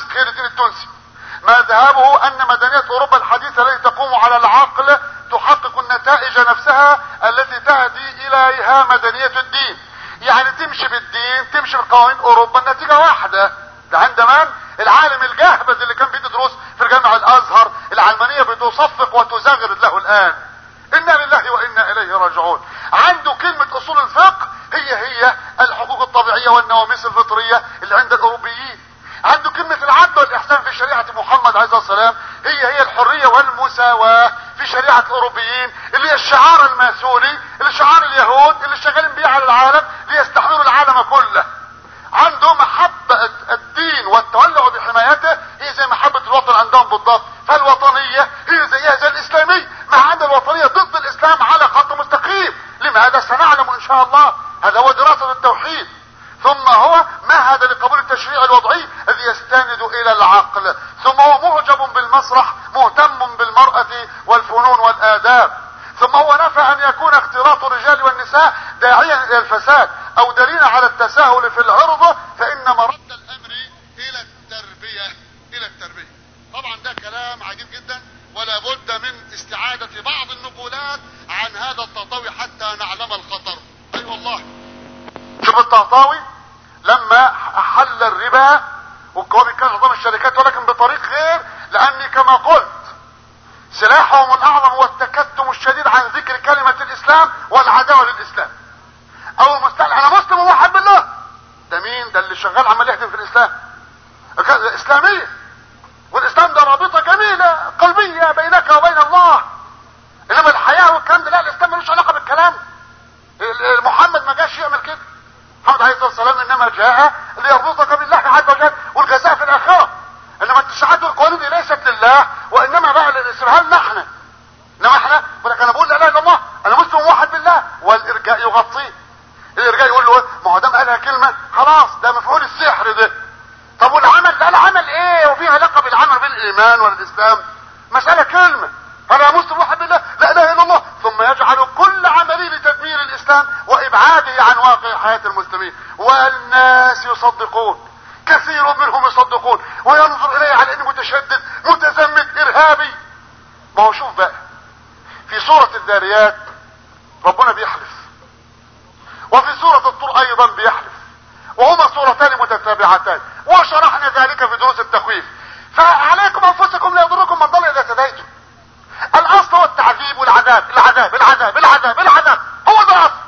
Speaker 3: خير الدين التونسي مذهبه ان مدنية اوروبا الحديثة التي تقوم على العقل تحقق النتائج نفسها التي تهدي اليها مدنية الدين يعني تمشي بالدين تمشي بقوانين اوروبا النتيجة واحدة ده عندما العالم الجهبذ اللي كان بيدرس في جامع الازهر العلمانية بتصفق وتزغرد له الان انا لله وانا اليه راجعون عنده كلمة اصول الفقه هي هي الحقوق الطبيعية والنواميس الفطرية اللي عند الاوروبيين عنده كلمة العدل والاحسان في شريعة محمد عليه الصلاة والسلام هي هي الحرية والمساواة في شريعة الاوروبيين اللي هي الشعار الماسوني اللي شعار اليهود اللي شغالين بيه على العالم ليستحضروا العالم كله عنده محبة الدين والتولع بحمايته هي زي محبة الوطن عندهم بالضبط فالوطنية هي زيها زي الاسلامية مع ان الوطنية ضد الاسلام على خط مستقيم لماذا سنعلم ان شاء الله هذا هو دراسة التوحيد ثم هو مهد لقبول التشريع الوضعي الذي يستند الى العقل ثم هو معجب بالمسرح مهتم بالمرأة والفنون والاداب ثم هو نفى ان يكون اختلاط الرجال والنساء داعيا الى الفساد او دليلا على التساهل في العرض فان مرد الامر الى التربية الى التربية طبعا ده كلام عجيب جدا ولا بد من استعادة بعض النقولات عن هذا التطاوي حتى نعلم الخطر اي أيوة والله شوف الطهطاوي لما حل الربا وهو بيتكلم نظام الشركات ولكن بطريق غير لاني كما قلت سلاحهم الاعظم هو التكتم الشديد عن ذكر كلمة الاسلام والعداوة للاسلام اول مستعد انا مسلم وموحد بالله ده مين ده اللي شغال عمال يهدم في الاسلام اسلامية والاسلام ده رابطة جميلة قلبية بينك وبين الله انما الحياة والكلام ده لا الاسلام ملوش علاقة بالكلام محمد ما جاش يعمل كده محمد عليه الصلاه والسلام انما جاء ليربطك بالله عز وجل والجزاء في الاخره انما التشعات والقوانين دي ليست لله وانما بقى للاسترهال نحن انما احنا ولكن انا بقول لا اله الا الله انا مسلم واحد بالله والارجاء يغطيه الارجاء يقول له ما هو دام قالها كلمه خلاص ده مفعول السحر ده طب والعمل لا العمل ايه وفيه علاقه بالعمل بالايمان والاسلام مساله كلمه فانا مسلم واحد بالله لا اله الا الله ثم يجعل كل عمله لتدمير الاسلام وابعاده عن واقع حياة المسلمين والناس يصدقون كثير منهم يصدقون وينظر اليه على انه متشدد متزمت ارهابي ما هو شوف بقى في سورة الذاريات ربنا بيحلف وفي سورة الطور ايضا بيحلف وهما سورتان متتابعتان وشرحنا ذلك في دروس التخويف فعليكم انفسكم لا يضركم من ضل اذا تديتم الاصل هو التعذيب والعذاب العذاب العذاب العذاب العذاب هو ده الاصل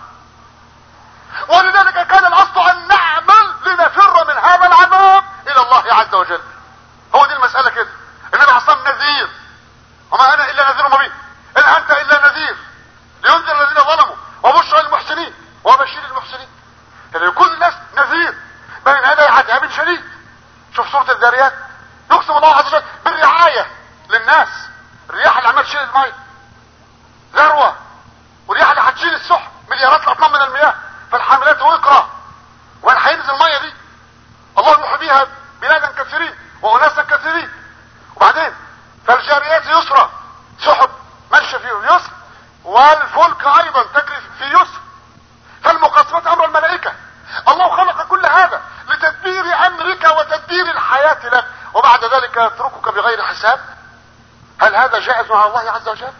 Speaker 3: ولذلك كان الاصل ان نعمل لنفر من هذا العذاب الى الله عز وجل هو دي المسألة كده النبي عصام نذير وما انا الا نذير مبين ان انت الا نذير لينذر الذين ظلموا وبشرى المحسنين وبشير المحسنين يعني كل الناس نذير بين يدي عذاب شديد شوف سورة الذاريات يقسم الله عز وجل بالرعاية للناس الرياح اللي عمال تشيل المية ذروة والرياح اللي هتشيل السحب مليارات الاطنان من المياه فالحاملات وقرا وين هينزل المية دي الله يمحي بيها بلادا كثيرين واناسا كثيرين وبعدين فالجاريات يسرى سحب ماشيه في يسر والفلك ايضا تجري في يسر فالمقسمات امر الملائكه الله خلق كل هذا لتدبير امرك وتدبير الحياه لك وبعد ذلك يتركك بغير حساب هل هذا جائز مع الله عز وجل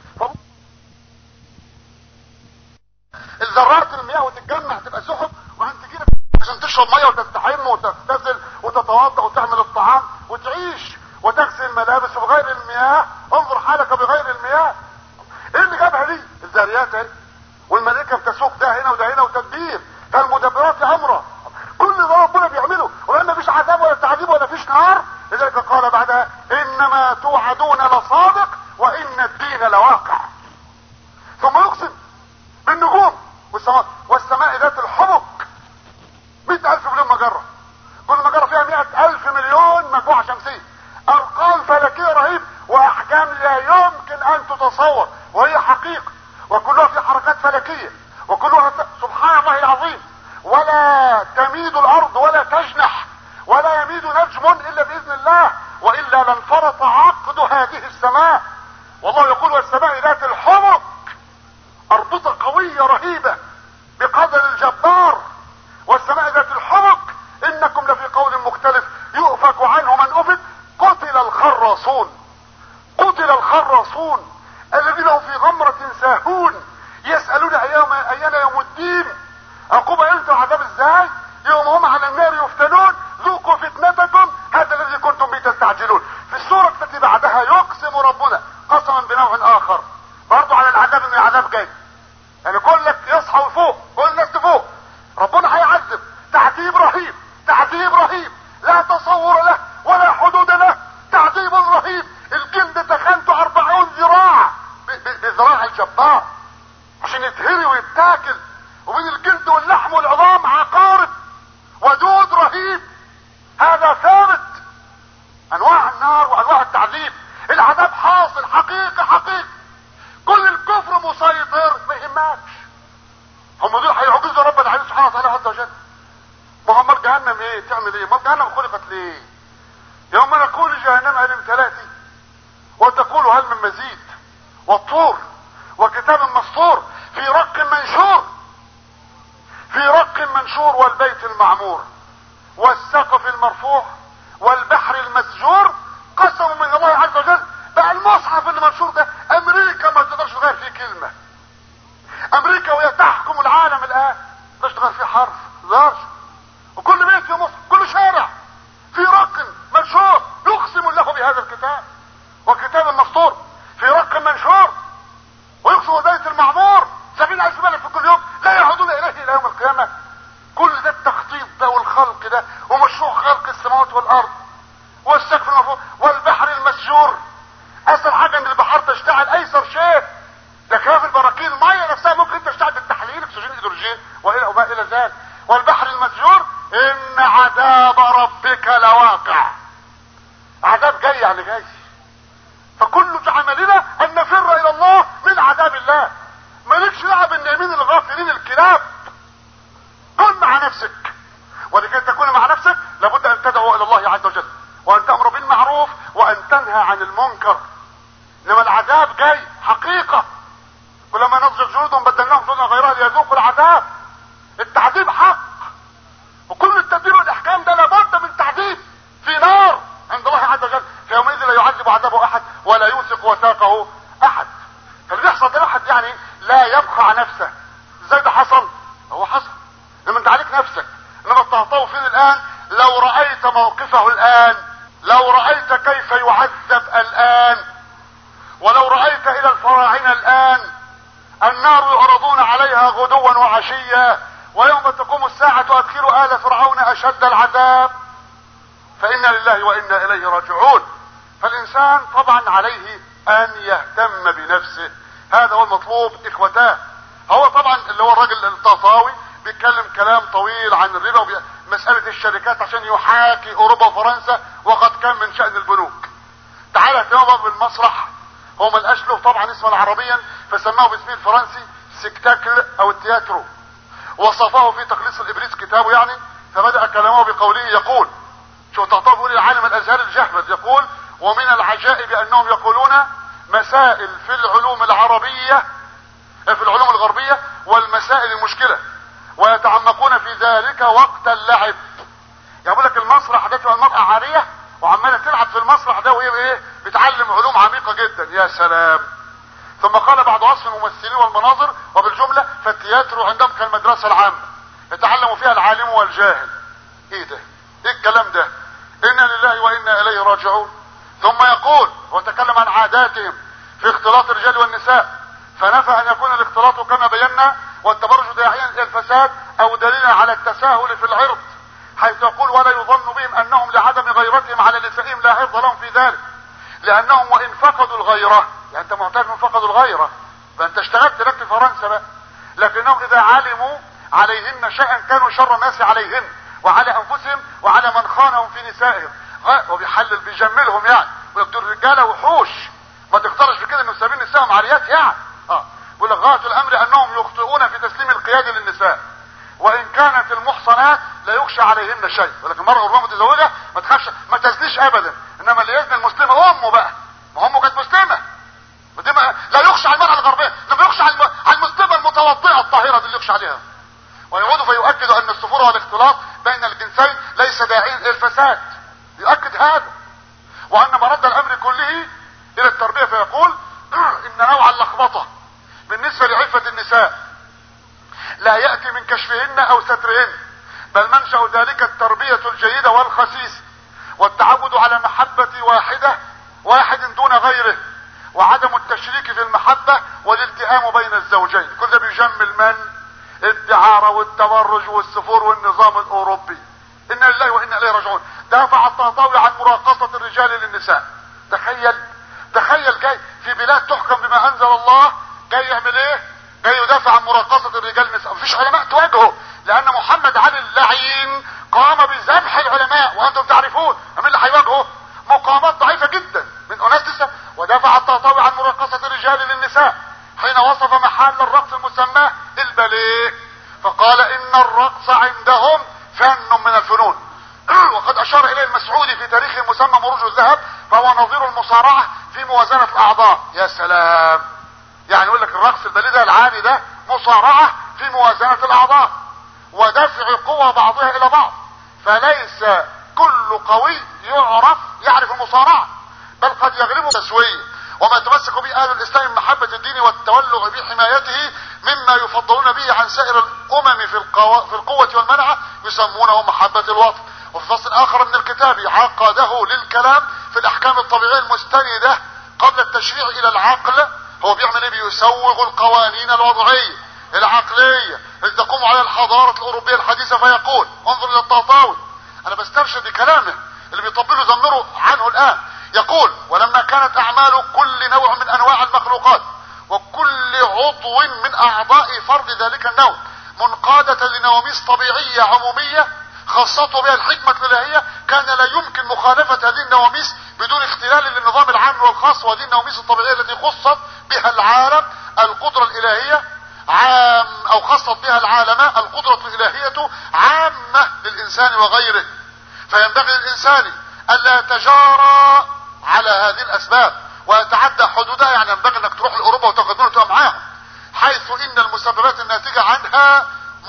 Speaker 3: الذرات المياه وتتجمع تبقى سحب وبعدين تجي لك عشان تشرب ميه وتستحم وتغتسل وتتوضا وتعمل الطعام وتعيش وتغسل الملابس بغير المياه انظر حالك بغير المياه ايه اللي جابها دي الذاريات اهي والملائكه بتسوق ده هنا وده هنا وتدبير فالمدبرات امره كل ده ربنا بيعمله ولان مفيش عذاب ولا تعذيب ولا فيش نار لذلك قال بعدها انما توعدون لصادق وان الدين لواقع ثم يقسم بالنجوم والسماء والسماء ذات الحبك مئة الف مليون مجرة كل مجرة فيها مئة الف مليون مجموعة شمسية ارقام فلكية رهيب واحجام لا يمكن ان تتصور وهي حقيقة وكلها في حركات فلكية وكلها سبحان الله العظيم ولا تميد الارض ولا تجنح ولا يميد نجم الا باذن الله والا لانفرط عقد هذه السماء والله يقول والسماء ذات الحبك اربطة قوية رهيبة بقدر الجبار والسماء ذات الحبك انكم لفي قول مختلف يؤفك عنه من العقوبة امتى وعذاب ازاي يوم هم على النار يفتنون ذوقوا فتنتكم هذا الذي كنتم به تستعجلون في السورة التي بعدها يقسم ربنا قسما بنوع اخر برضو على العذاب ان العذاب جاي يعني كل لك يصحى ويفوق كل الناس تفوق ربنا هيعذب تعذيب رهيب تعذيب رهيب لا تصور له ولا حدود له تعذيب رهيب الجلد تخنته اربعون ذراع بذراع الجبار عشان يتهري ويتاكل وبين الجلد واللحم والعظام عقارب ودود رهيب هذا ثابت انواع النار وانواع التعذيب العذاب حاصل حقيقة حقيقة كل الكفر مسيطر ما يهمكش هم دول هيعجزوا رب العالمين سبحانه وتعالى عز وجل ما هم جهنم ايه تعمل ايه ما جهنم خلقت ليه يوم نقول جهنم هل امتلأتي وتقول هل من مزيد والطور وكتاب مسطور في رق منشور في رق منشور والبيت المعمور والسقف المرفوع والبحر المسجور قسم من الله عز وجل بقى المصحف اللي منشور ده امريكا ما تقدرش تغير فيه كلمة امريكا وهي تحكم العالم الان ما تقدرش تغير فيه حرف تقدرش وكل بيت في مصر كل شارع في رق منشور يقسم الله بهذا الكتاب وكتاب مسطور في رق منشور ويقسم بيت المعمور سبعين الف ملك في كل يوم لا يعودون اليه الى يوم القيامة كل ده التخطيط ده والخلق ده ومشروع خلق السماوات والارض والسقف المرفوع والبحر المسجور اسهل حاجة ان البحار تشتعل ايسر شيء ده كفايه البراكين المية نفسها ممكن تشتعل بالتحليل اكسجين هيدروجين والى وما الى ذلك والبحر المسجور ان عذاب ربك لواقع عذاب جاي يعني جاي فكل عملنا ان نفر الى الله من عذاب الله مالكش دعوه بالنايمين الغافلين الكلاب كن مع نفسك ولكي تكون مع نفسك لابد ان تدعو الى الله عز وجل وان تامر بالمعروف وان تنهى عن المنكر انما العذاب جاي حقيقه كلما نضجت جلودهم بدلناهم جلودا غيرها ليذوقوا العذاب التعذيب حق وكل التدبير والاحكام ده لابد من تعذيب في نار عند الله عز وجل فيومئذ لا يعذب عذابه احد ولا يوثق وثاقه احد فاللي بيحصل ده واحد يعني لا يبقى عن نفسه ازاي ده حصل هو حصل لما انت عليك نفسك انما الطهطاو فين الان لو رأيت موقفه الان لو رأيت كيف يعذب الان ولو رأيت الى الفراعنة الان النار يعرضون عليها غدوا وعشيا ويوم تقوم الساعة ادخلوا آل فرعون اشد العذاب فإنا لله وإنا إليه راجعون فالإنسان طبعا عليه أن يهتم بنفسه هذا هو المطلوب إخوتاه هو طبعا اللي هو الراجل الطاطاوي بيتكلم كلام طويل عن الربا ومسألة الشركات عشان يحاكي أوروبا وفرنسا وقد كان من شأن البنوك تعالى اهتمام بالمسرح هو ملقاش له طبعا اسما عربيا فسماه باسمه الفرنسي سكتاكل او التياترو وصفه في تخليص الابريس كتابه يعني فبدأ كلامه بقوله يقول شو تعطاه بيقول العالم الازهري الجهبذ يقول ومن العجائب انهم يقولون مسائل في العلوم العربية في العلوم الغربية والمسائل المشكلة ويتعمقون في ذلك وقت اللعب يعني لك المسرح ده تبقى المرأة عارية وعمالة تلعب في المسرح ده وهي ايه بتعلم علوم عميقة جدا يا سلام ثم قال بعد وصف الممثلين والمناظر وبالجملة فالتياترو عندهم كالمدرسة العامة يتعلم فيها العالم والجاهل ايه ده ايه الكلام ده انا لله وانا اليه راجعون ثم يقول وتكلم عن عاداتهم في اختلاط الرجال والنساء فنفى ان يكون الاختلاط كما بينا والتبرج داعيا الى الفساد او دليلا على التساهل في العرض حيث يقول ولا يظن بهم انهم لعدم غيرتهم على نسائهم لا حفظ لهم في ذلك لانهم وان فقدوا الغيرة يعني انت معترف من فقدوا الغيرة فانت اشتغلت لك في فرنسا بقى لكنهم اذا علموا عليهن شيئا كانوا شر الناس عليهن وعلى انفسهم وعلى من خانهم في نسائهم وبيحلل بيجملهم يعني ويبدو الرجاله وحوش ما تقدرش بكده انه سابين نسائهم عاريات يعني اه بيقول لك غايه الامر انهم يخطئون في تسليم القياده للنساء وان كانت المحصنات لا يخشى عليهن شيء ولكن المرأة الرغم متزوجة ما تخافش ما تزنيش ابدا انما اللي يزني المسلمة امه بقى ما امه كانت مسلمة ودي ما لا يخشى على المرأة الغربية انما يخشى على المسلمة المتوضئة الطاهرة دي اللي يخشى عليها ويعود فيؤكد ان السفور والاختلاط بين الجنسين ليس داعيا الى الفساد يؤكد هذا وان مرد الامر كله الى التربية فيقول ان نوع اللخبطة بالنسبة لعفة النساء لا يأتي من كشفهن او سترهن بل منشأ ذلك التربية الجيدة والخسيس والتعود على محبة واحدة واحد دون غيره وعدم التشريك في المحبة والالتئام بين الزوجين كل ده بيجمل من الدعارة والتبرج والسفور والنظام الاوروبي انا لله وانا اليه راجعون دافع الطهطاوي عن مراقصة الرجال للنساء تخيل تخيل جاي في بلاد تحكم بما انزل الله جاي يعمل ايه جاي يدافع عن مراقصة الرجال للنساء مفيش علماء تواجهه لان محمد علي اللعين قام بذبح العلماء وانتم تعرفون مين اللي هيواجهه مقامات ضعيفة جدا من اناس لسه ودافع الطهطاوي عن مراقصة الرجال للنساء حين وصف محل الرقص المسماه الباليه فقال ان الرقص عندهم فن من الفنون وقد اشار اليه المسعودي في تاريخه المسمى مروج الذهب فهو نظير المصارعة في موازنة الاعضاء يا سلام يعني يقول لك الرقص الباليه ده العالي ده مصارعة في موازنة الاعضاء ودفع قوى بعضها الى بعض فليس كل قوي يعرف يعرف المصارعة بل قد يغلبه تسوية وما يتمسك به اهل الاسلام من محبة الدين والتولع بحمايته مما يفضلون به عن سائر الامم في, القو... في القوة والمنعة يسمونه محبة الوطن وفي فصل اخر من الكتاب عقده للكلام في الاحكام الطبيعية المستندة قبل التشريع الى العقل هو بيعمل ايه بيسوغ القوانين الوضعية العقلية التي تقوم على الحضارة الاوروبية الحديثة فيقول انظر الى الطهطاوي انا بسترشد بكلامه اللي بيطبلوا زمروا عنه الان يقول ولما كانت اعمال كل نوع من انواع المخلوقات وكل عضو من اعضاء فرد ذلك النوع منقادة لنواميس طبيعية عمومية خاصته بها الحكمة الالهية كان لا يمكن مخالفة هذه النواميس بدون اختلال للنظام العام والخاص وهذه النواميس الطبيعية التي خصت بها العالم القدرة الالهية عام او خصت بها العالم القدرة الالهية عامة للانسان وغيره فينبغي للانسان الا يتجارى على هذه الاسباب ويتعدى حدودها يعني ينبغي انك تروح لاوروبا وتاخد منها وتبقى معاهم حيث ان المسببات الناتجة عنها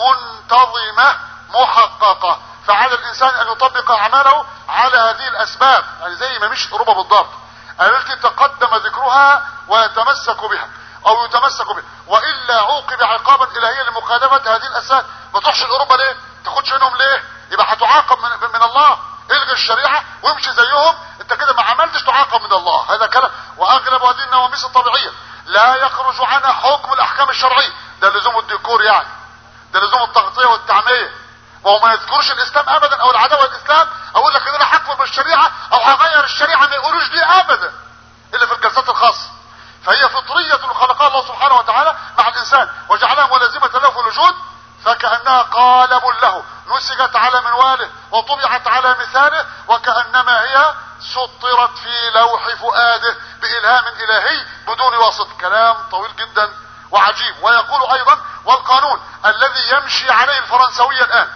Speaker 3: منتظمة محققة فعلى الانسان ان يطبق اعماله على هذه الاسباب يعني زي ما مش اوروبا بالضبط التي تقدم ذكرها ويتمسك بها او يتمسك بها والا عوقب عقابا الهيا لمخالفة هذه الاسباب ما تروحش لاوروبا ليه تاخدش منهم ليه يبقى هتعاقب من, من الله الغي الشريعة وامشي زيهم انت كده ما عملتش تعاقب من الله هذا كلام واغلب هذه النواميس الطبيعية لا يخرج عنها حكم الاحكام الشرعية ده لزوم الديكور يعني ده لزوم التغطية والتعمية وهو ما يذكرش الاسلام ابدا او العداوة الاسلام اقول لك ان انا هكفر بالشريعة او هغير الشريعة ما يقولوش دي ابدا الا في الجلسات الخاصة فهي فطرية خلقها الله سبحانه وتعالى مع الانسان وجعلها ملازمة له في الوجود فكأنها قالب له نسجت على منواله وطبعت على مثاله وكأنما هي سطرت في لوح فؤاده بإلهام إلهي بدون واسط كلام طويل جدا وعجيب ويقول أيضا والقانون الذي يمشي عليه الفرنسوية الآن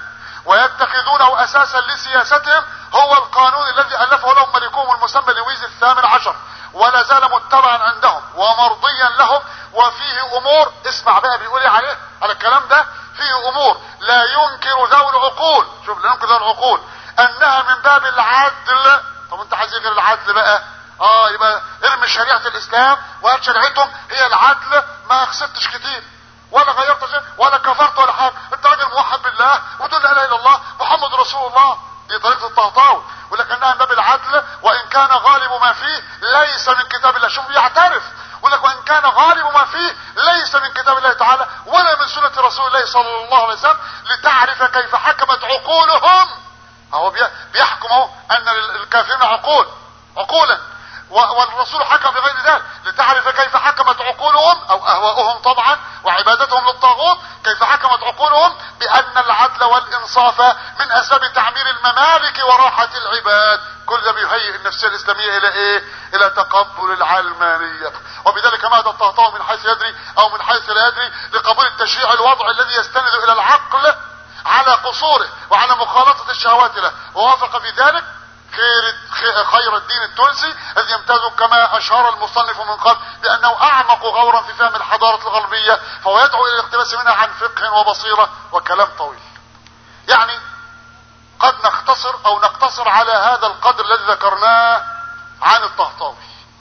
Speaker 3: ويتخذونه أساسا لسياستهم هو القانون الذي ألفه لهم ملكهم المسمى لويز الثامن عشر ولا زال متبعا عندهم ومرضيا لهم وفيه امور اسمع بقى بيقول ايه عليه على الكلام ده فيه امور لا ينكر ذوي العقول شوف لا ينكر ذوي العقول انها من باب العدل طب انت عايز غير العدل بقى اه يبقى ارمي شريعة الاسلام وهات شريعتهم هي العدل ما خسرتش كتير ولا غيرت شيء ولا كفرت ولا حاجه انت راجل موحد بالله وتقول لا اله الا الله محمد رسول الله دي طريقه الطهطاوي ولكنها من باب العدل وان كان غالب ما فيه ليس من كتاب الله شوف بيعترف يقول لك وان كان غالب ما فيه ليس من كتاب الله تعالى ولا من سنه رسول الله صلى الله عليه وسلم لتعرف كيف حكمت عقولهم هو بيحكم اهو ان الكافرين عقول عقولا والرسول حكم بغير ذلك لتعرف كيف حكمت عقولهم او اهواؤهم طبعا وعبادتهم للطاغوت كيف حكمت عقولهم بان العدل والانصاف من اسباب تعمير الممالك وراحة العباد كل ده بيهيئ النفسية الاسلامية الى ايه الى تقبل العلمانية وبذلك مهد الطهطاوي من حيث يدري او من حيث لا يدري لقبول التشريع الوضع الذي يستند الى العقل على قصوره وعلى مخالطة الشهوات له ووافق في ذلك خير خير الدين التونسي الذي يمتاز كما اشار المصنف من قبل بانه اعمق غورا في فهم الحضارة الغربية فهو يدعو الى الاقتباس منها عن فقه وبصيرة وكلام طويل يعني قد نختصر او نقتصر على هذا القدر الذي ذكرناه عن الطهطاوي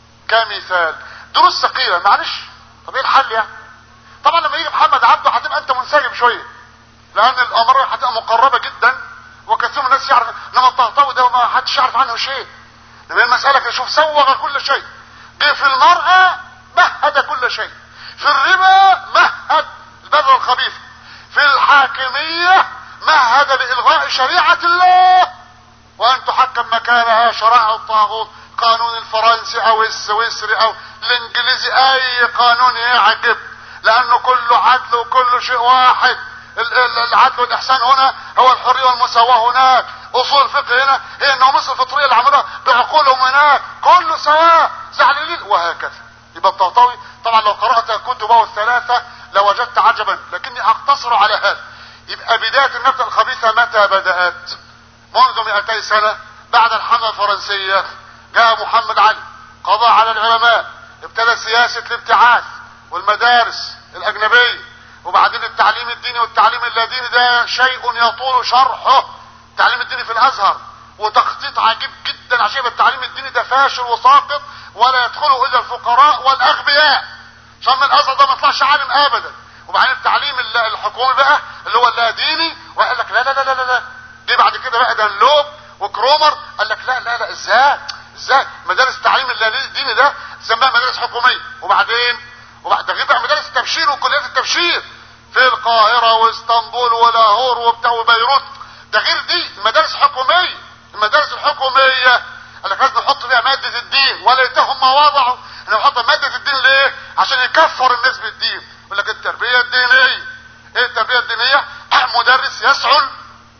Speaker 3: كمثال دروس ثقيلة معلش طب ايه الحل يعني طبعا لما يجي محمد عبده هتبقى انت منسجم شوية لان الامر هتبقى مقربة جدا وكثير من الناس يعرف انما الطهطاوي ده ما حدش يعرف عنه شيء لما المسألة كده شوف سوغ كل شيء جه في المرأة مهد كل شيء في الربا مهد البذرة الخبيثة في الحاكمية مهد لإلغاء شريعة الله وأن تحكم مكانها شرائع الطاغوت قانون الفرنسي أو السويسري أو الإنجليزي أي قانون يعجب لأنه كله عدل وكله شيء واحد العدل والإحسان هنا هو الحرية والمساواة هناك أصول الفقه هنا هي أنه مصر الفطرية اللي عملوها بعقولهم هناك كله سواء زعلانين وهكذا يبقى الطهطاوي طبعا لو قرأت كتبه الثلاثة لوجدت عجبا لكني أقتصر على هذا يبقى بداية النبتة الخبيثة متى بدأت منذ 200 سنة بعد الحملة الفرنسية جاء محمد علي قضى على العلماء ابتدى سياسة الابتعاث والمدارس الأجنبية وبعدين التعليم الديني والتعليم اللاديني ده شيء يطول شرحه التعليم الديني في الأزهر وتخطيط عجيب جدا عشان التعليم الديني ده فاشل وساقط ولا يدخله إلا الفقراء والأغبياء عشان من الأزهر ده ما يطلعش عالم أبدا وبعدين التعليم الحكومي بقى اللي هو اللاديني وقال لك لا لا لا لا لا جه بعد كده بقى دانلوب وكرومر قال لك لا لا لا ازاي ازاي مدارس التعليم الديني ده سماها مدارس حكوميه وبعدين وبعد ده غير بقى مدارس التبشير وكليات التبشير في القاهره واسطنبول ولاهور وبتاع وبيروت ده غير دي المدارس الحكوميه المدارس الحكوميه قال لك لازم نحط فيها ماده الدين وليتهم ما وضعوا احنا نحط ماده الدين ليه؟ عشان يكفر الناس بالدين يقول لك التربيه الدينيه ايه التربيه الدينيه؟ مدرس يسعل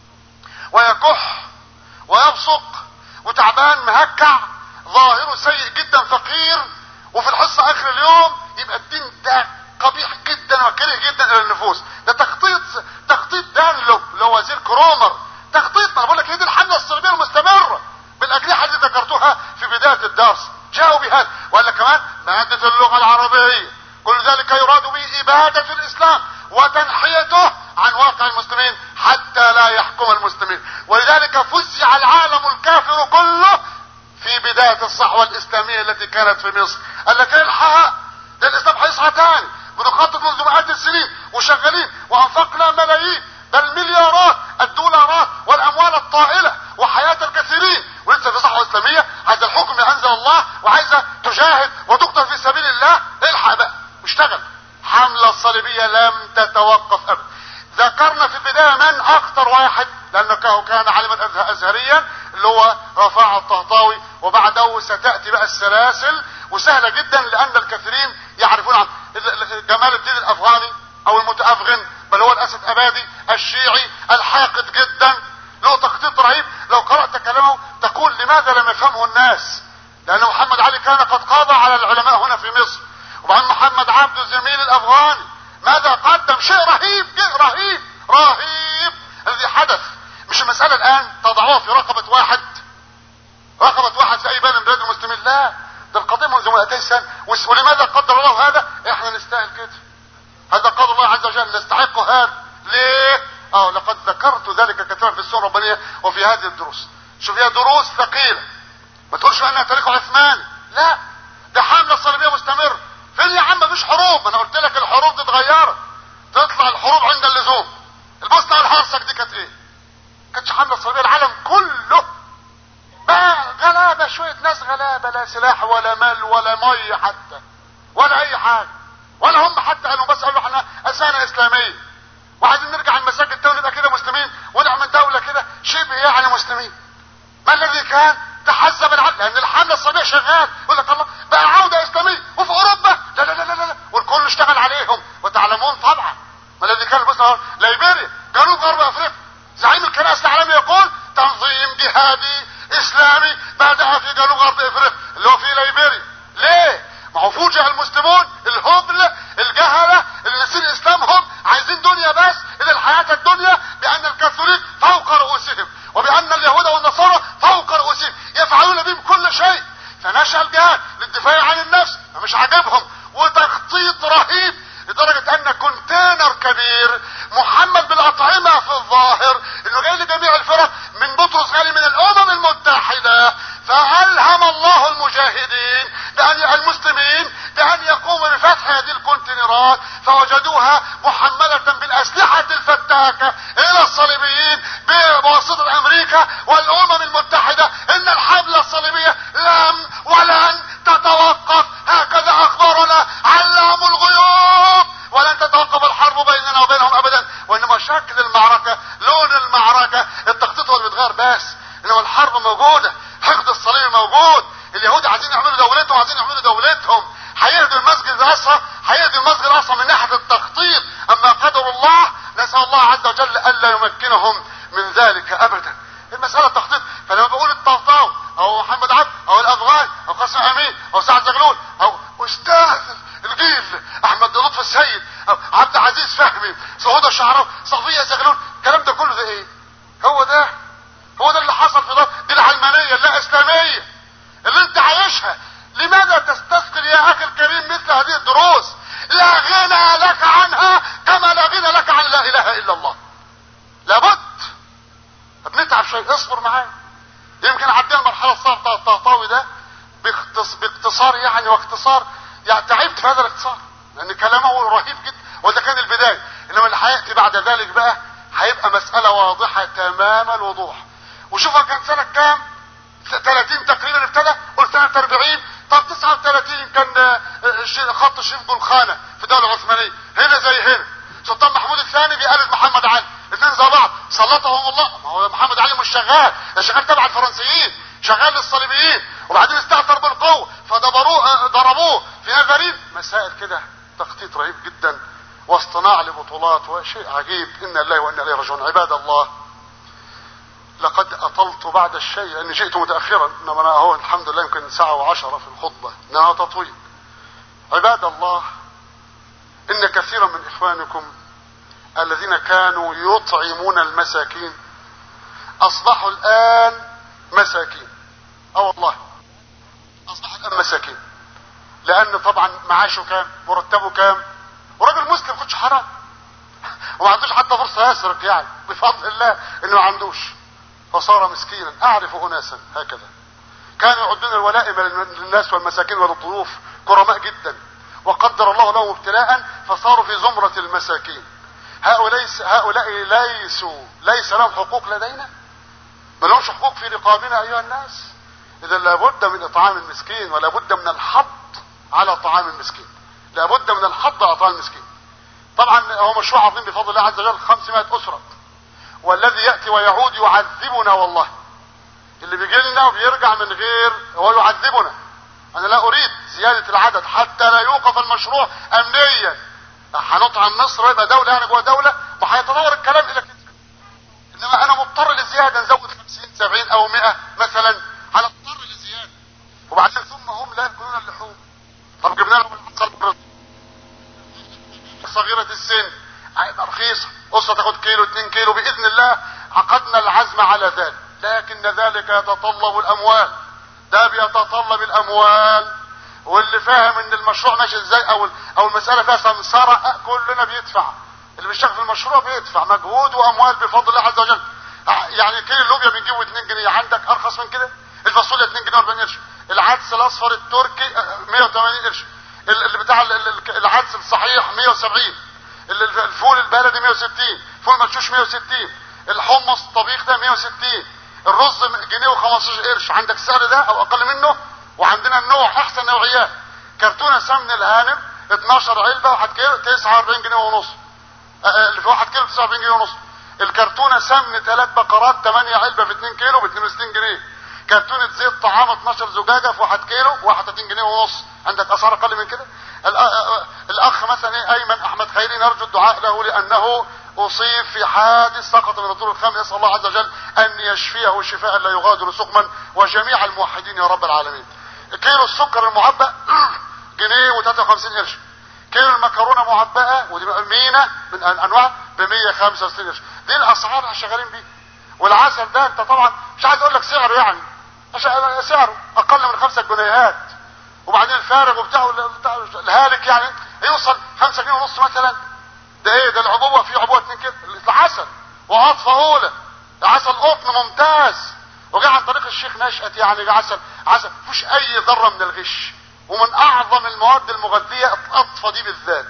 Speaker 3: ويكح ويبصق وتعبان مهكع ظاهره سيء جدا فقير وفي الحصة اخر اليوم يبقى الدين ده قبيح جدا وكره جدا الى النفوس ده تخطيط تخطيط دانلو اللي هو وزير كرومر تخطيط انا بقول لك هي دي الحمله الصليبيه المستمره بالاجنحه اللي ذكرتها في بدايه الدرس جاءوا بهذا وقال كمان ماده اللغه العربيه كل ذلك يراد به اباده الاسلام وتنحيته عن واقع المسلمين حتى لا يحكم المسلمين ولذلك فزع العالم الكافر كله في بداية الصحوة الإسلامية التي كانت في مصر قال لك الحق ده الإسلام هيصحى تاني بنخطط منذ مئات السنين وشغالين وأنفقنا ملايين بل مليارات الدولارات والأموال الطائلة وحياة الكثيرين ولسه في صحوة إسلامية عايز الحكم أنزل الله وعايزة تجاهد وتقتل في سبيل الله الحق بقى واشتغل حملة الصليبية لم تتوقف أبدا ذكرنا في البداية من أخطر واحد لأنه كان عالما أزهريا اللي هو رفاع الطهطاوي وبعده ستأتي بقى السلاسل وسهلة جدا لأن الكثيرين يعرفون عن جمال الدين الأفغاني أو المتأفغن بل هو الأسد أبادي الشيعي الحاقد جدا له تخطيط رهيب لو قرأت كلامه تقول لماذا لم يفهمه الناس لأن محمد علي كان قد قضى على العلماء هنا في مصر وبعدين محمد عبده الزميل الأفغاني ماذا قدم شيء رهيب رهيب رهيب الذي حدث مش المسألة الآن تضعوها في رقبة واحد رقبة واحد في أي بلد من بلاد المسلمين لا ده القضية منذ 200 سنة ولماذا قدر الله هذا احنا نستاهل كده هذا قدر الله عز وجل نستحق هذا ليه اه لقد ذكرت ذلك كثيرا في السورة الربانية وفي هذه الدروس شوف هي دروس ثقيلة ما تقولش انها تاريخ عثماني لا ده حملة صليبية مستمرة فين يا عم مفيش حروب انا قلت لك الحروب دي اتغيرت تطلع الحروب عند اللزوم البوسنة والهرسك دي كانت ايه كانتش حملة صليبية العالم كله بقى غلابة شوية ناس غلابة لا سلاح ولا مال ولا مية حتى ولا اي حاجة ولا هم حتى قالوا بس قالوا احنا اسانا اسلامية وعايزين نرجع المساجد تاني نبقى كده مسلمين ونعمل دولة كده شبه يعني مسلمين ما الذي كان تحزب العالم لان الحملة الصليبية شغال يقول لك الله بقى عودة اسلامية وفي اوروبا لا لا لا لا لا والكل اشتغل عليهم وتعلمون طبعا ما الذي كان البوسنة ليبيريا جنوب غرب افريقيا زعيم الكنائس العالمي يقول تنظيم جهادي اسلامي بدأ في جنوب غرب افريقيا اللي هو في ليبيريا ليه ما هو فوجئ المسلمون الهبل الجهلة اللي نسين اسلامهم عايزين دنيا بس الى الحياة الدنيا بان الكاثوليك فوق رؤوسهم وبان اليهود والنصارى فوق رؤوسهم يفعلون بهم كل شيء فنشأ الجهاد للدفاع عن النفس مش عاجبهم وتخطيط رهيب لدرجة ان كونتينر كبير محمل بالاطعمة في الظاهر انه جاي لجميع الفرق من بطرس غالي من الامم الشكاك الى الصليبيين بواسطة امريكا والامم المتحدة ان الحملة الصليبية لم ولن تتوقف هكذا اخبارنا علام الغيوب ولن تتوقف الحرب بيننا وبينهم ابدا وانما شكل المعركة لون المعركة التخطيط هو اللي بيتغير بس انما الحرب موجودة حقد الصليبي موجود اليهود عايزين يعملوا دولتهم عايزين يعملوا دولتهم هيهدوا المسجد الاقصى هيهدوا المسجد الاقصى من ناحيه التخطيط اما قدر الله نسال الله عز وجل الا يمكنهم من ذلك ابدا المساله تخطيط فلما بقول الطهطاوي او محمد عبد او الافغان او قاسم امين او سعد زغلول او استاذ الجيل احمد لطفي السيد او عبد العزيز فهمي سعود الشعراوي صفيه زغلول الكلام ده كله ده ايه هو ده هو ده اللي حصل في ده دي العلمانيه اللا اسلاميه اللي انت عايشها لماذا تستثقل يا اخي الكريم مثل هذه الدروس لا غنى لك عنها كما لا غنى لك عن لا اله الا الله لابد بنتعب شوي اصبر معايا يمكن عدينا المرحله الصعبه بتاع الطهطاوي ده باختص... باختصار يعني واختصار يعني تعبت في هذا الاختصار لان كلامه رهيب جدا وده كان البدايه انما اللي هياتي بعد ذلك بقى هيبقى مساله واضحه تمام الوضوح وشوفها كان سنه كام 30 تقريبا ابتدى قلت سنه 40 طب 39 كان خط شريف جلخانه في الدوله العثمانيه هنا زي هنا سلطان محمود الثاني بيقلد محمد علي الاثنين زي بعض سلطهم الله ما هو محمد علي مش شغال ده شغال تبع الفرنسيين شغال للصليبيين وبعدين استأثر بالقوه فضربوه ضربوه في نافرين مسائل كده تخطيط رهيب جدا واصطناع لبطولات وشيء عجيب انا الله وانا اليه راجعون عباد الله لقد اطلت بعد الشيء لاني جئت متاخرا انما انا اهو الحمد لله يمكن ساعه وعشرة في الخطبه انها تطويل عباد الله ان كثيرا من اخوانكم الذين كانوا يطعمون المساكين اصبحوا الان مساكين اه والله اصبحوا الان مساكين لان طبعا معاشه كام مرتبه كام وراجل مسلم كنتش حرام وما عندوش حتى فرصه يسرق يعني بفضل الله انه ما عندوش فصار مسكينا اعرف اناسا هكذا كانوا يعدون الولائم للناس والمساكين وللضيوف كرماء جدا وقدر الله لهم ابتلاء فصاروا في زمرة المساكين هؤلاء هؤلاء ليسوا ليس لهم حقوق لدينا ما لهمش حقوق في رقابنا ايها الناس اذا لابد من اطعام المسكين ولا بد من الحض على طعام المسكين لابد من الحض على طعام المسكين طبعا هو مشروع عظيم بفضل الله عز وجل 500 اسره والذي ياتي ويعود يعذبنا والله اللي بيجي لنا وبيرجع من غير هو يعذبنا انا لا اريد زياده العدد حتى لا يوقف المشروع امنيا هنطعم مصر يبقى دوله يعني جوه دوله وهيتطور الكلام الى كده انما انا مضطر لزياده نزود 50 70 او 100 مثلا هنضطر لزياده وبعدين ثم هم لا ياكلون اللحوم طب جبنا لهم العسل صغيره السن هيبقى رخيصه اسره تاخد كيلو 2 كيلو باذن الله عقدنا العزم على ذلك لكن ذلك يتطلب الاموال ده بيتطلب الاموال واللي فاهم ان المشروع ماشي ازاي او او المساله فيها سمسره كلنا بيدفع اللي بيشتغل في المشروع بيدفع مجهود واموال بفضل الله عز وجل يعني كيلو اللوبيا بنجيبه 2 جنيه عندك ارخص من كده الفاصوليا 2 جنيه 40 قرش العدس الاصفر التركي 180 قرش اللي بتاع العدس الصحيح 170 الفول البلدي 160 فول مدشوش 160 الحمص الطبيخ ده 160 الرز جنيه و15 قرش عندك السعر ده او اقل منه وعندنا النوع احسن نوعيات كرتونه سمن الهانم 12 علبه 1 كيلو 49 جنيه ونص اللي في 1 كيلو 49 جنيه ونص الكرتونه سمن ثلاث بقرات 8 علبه في 2 كيلو ب 62 جنيه كرتونه زيت طعام 12 زجاجه في 1 كيلو 31 جنيه ونص عندك اسعار اقل من كده الاخ مثلا ايه ايمن احمد خيري نرجو الدعاء له لانه اصيب في حادث سقط من الدور الخامس نسال الله عز وجل ان يشفيه شفاء لا يغادر سقما وجميع الموحدين يا رب العالمين كيلو السكر المعبأ جنيه و53 قرش كيلو المكرونه معبأه ودي مينه من انواع ب 165 قرش دي الاسعار اللي شغالين بيها والعسل ده انت طبعا مش عايز اقول لك سعره يعني سعره اقل من 5 جنيهات وبعدين الفارغ وبتاعه الهالك يعني يوصل 5 جنيه ونص مثلا ده ايه ده العبوه في عبوه 2 كده العسل وعطفه اولى عسل قطن ممتاز وجاء عن طريق الشيخ نشأت يعني عسل عسل مفيش اي ذره من الغش ومن اعظم المواد المغذيه القطفه دي بالذات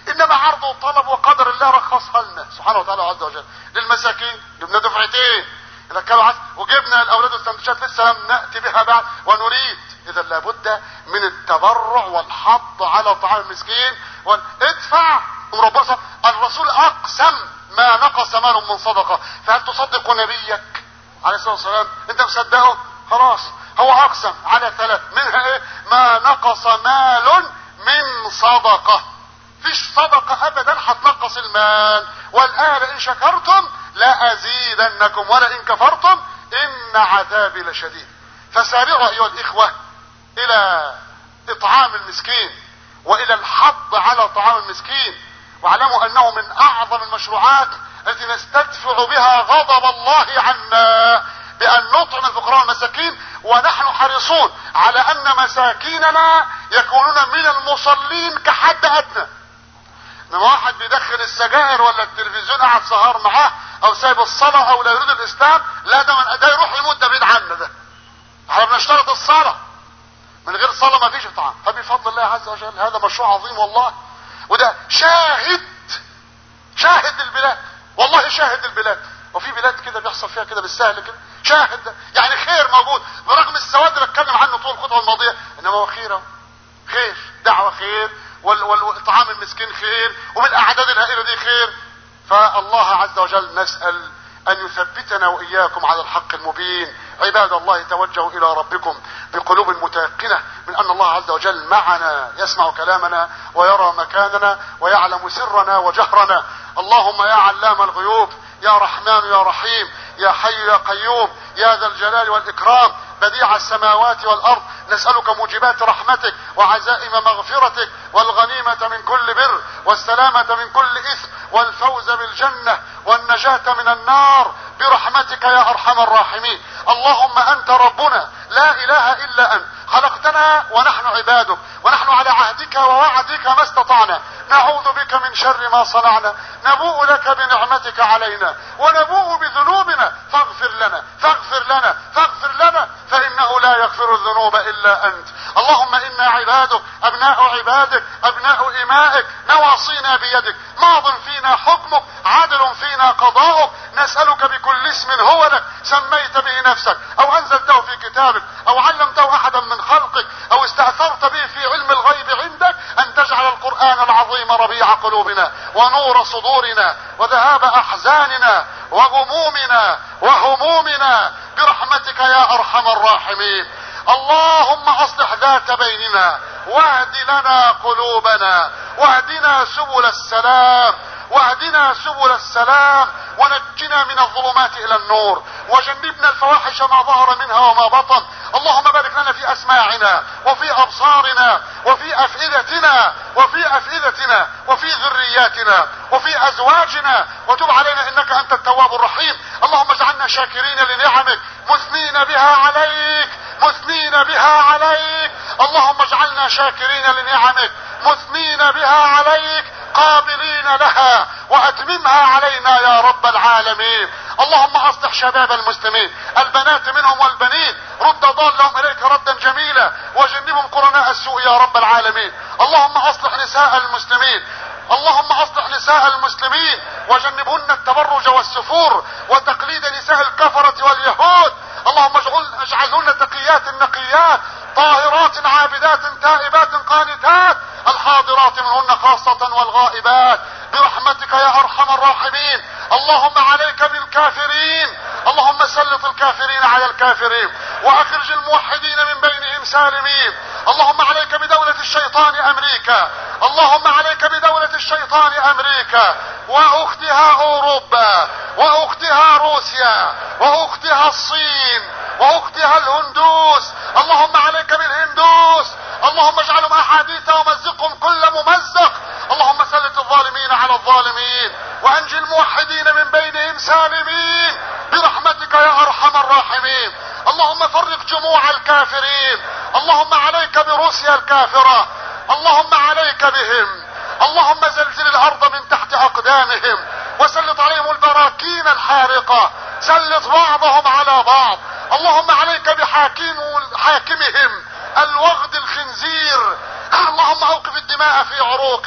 Speaker 3: انما عرض وطلب وقدر الله رخصها لنا سبحانه وتعالى عز وجل للمساكين جبنا دفعتين اذا كانوا عز وجبنا الاولاد والسندوتشات لسه لم ناتي بها بعد ونريد اذا لابد من التبرع والحض على طعام المسكين وادفع وربنا الرسول اقسم ما نقص مال من صدقه فهل تصدق نبيك عليه الصلاه والسلام انت مصدقه خلاص هو اقسم على ثلاث منها ايه ما نقص مال من صدقة فيش صدقة ابدا هتنقص المال والآن ان شكرتم لا ازيدنكم ولئن كفرتم ان عذابي لشديد فسارعوا ايها الاخوة الى اطعام المسكين والى الحض على طعام المسكين واعلموا انه من اعظم المشروعات التي نستدفع بها غضب الله عنا بان نطعم الفقراء والمساكين ونحن حريصون على ان مساكيننا يكونون من المصلين كحد ادنى انما واحد بيدخل السجائر ولا التلفزيون قاعد سهر معاه او سايب الصلاة او لا يريد الاسلام لا ده من ده يروح يموت ده بعيد عنا ده احنا بنشترط الصلاة من غير صلاة ما فيش طعام فبفضل الله عز وجل هذا مشروع عظيم والله وده شاهد شاهد البلاد والله شاهد البلاد وفي بلاد كده بيحصل فيها كده بالسهل كده شاهد ده يعني خير موجود برغم السواد اللي بتكلم عنه طول الخطوه الماضيه انما هو خير خير دعوه خير والطعام المسكين خير وبالاعداد الهائله دي خير فالله عز وجل نسال ان يثبتنا واياكم على الحق المبين عباد الله توجهوا الى ربكم بقلوب متيقنه من ان الله عز وجل معنا يسمع كلامنا ويرى مكاننا ويعلم سرنا وجهرنا اللهم يا علام الغيوب يا رحمن يا رحيم يا حي يا قيوم يا ذا الجلال والاكرام بديع السماوات والارض نسألك موجبات رحمتك وعزائم مغفرتك والغنيمة من كل بر والسلامة من كل اثم والفوز بالجنة والنجاة من النار برحمتك يا ارحم الراحمين اللهم انت ربنا لا اله الا انت خلقتنا ونحن عبادك ونحن على عهدك ووعدك ما استطعنا نعوذ بك من شر ما صنعنا نبوء لك بنعمتك علينا ونبوء بذنوبنا فاغفر لنا فاغفر لنا فاغفر لنا فانه لا يغفر الذنوب الا انت اللهم انا عبادك ابناء عبادك ابناء امائك نواصينا بيدك ماض فينا حكمك عدل فينا قضاؤك نسألك بكل اسم هو لك سميت به نفسك او انزلته في كتابك او علمته احدا من خلقك او استأثرت به في علم الغيب عندك ان تجعل القرآن العظيم ربيع قلوبنا ونور صدورنا وذهاب احزاننا وغمومنا وهمومنا برحمتك يا ارحم الراحمين اللهم اصلح ذات بيننا واهد لنا قلوبنا واهدنا سبل السلام واهدنا سبل السلام ونجنا من الظلمات الى النور وجنبنا الفواحش ما ظهر منها وما بطن اللهم بارك لنا في اسماعنا وفي ابصارنا وفي افئدتنا وفي افئدتنا وفي ذرياتنا وفي ازواجنا وتب علينا انك انت التواب الرحيم اللهم اجعلنا شاكرين لنعمك مثنين بها عليك مثنين بها عليك اللهم اجعلنا شاكرين لنعمك مثنين بها عليك قابلين لها واتممها علينا يا رب العالمين اللهم اصلح شباب المسلمين البنات منهم والبنين رد ضالهم اليك ردا جميلا وجنبهم قرناء السوء يا رب العالمين اللهم اصلح نساء المسلمين اللهم اصلح نساء المسلمين وجنبهن التبرج والسفور وتقليد نساء الكفرة واليهود اللهم اجعل اجعلهن تقيات نقيات طاهرات عابدات تائبات قانتات الحاضرات منهن خاصة والغائبات برحمتك يا ارحم الراحمين اللهم عليك بالكافرين اللهم سلط الكافرين على الكافرين واخرج الموحدين من بينهم سالمين اللهم عليك بدولة الشيطان امريكا اللهم عليك بدولة الشيطان امريكا واختها اوروبا واختها روسيا واختها الصين واختها الهندوس اللهم عليك بالهندوس اللهم اجعلهم احاديث ومزقهم كل ممزق اللهم سلط الظالمين على الظالمين وانجي الموحدين من بينهم سالمين برحمتك يا ارحم الراحمين اللهم فرق جموع الكافرين اللهم عليك بروسيا الكافرة اللهم عليك بهم اللهم زلزل الارض من تحت اقدامهم وسلط عليهم البراكين الحارقة سلط بعضهم على بعض اللهم عليك بحاكم حاكمهم الوغد الخنزير اللهم اوقف الدماء في عروقه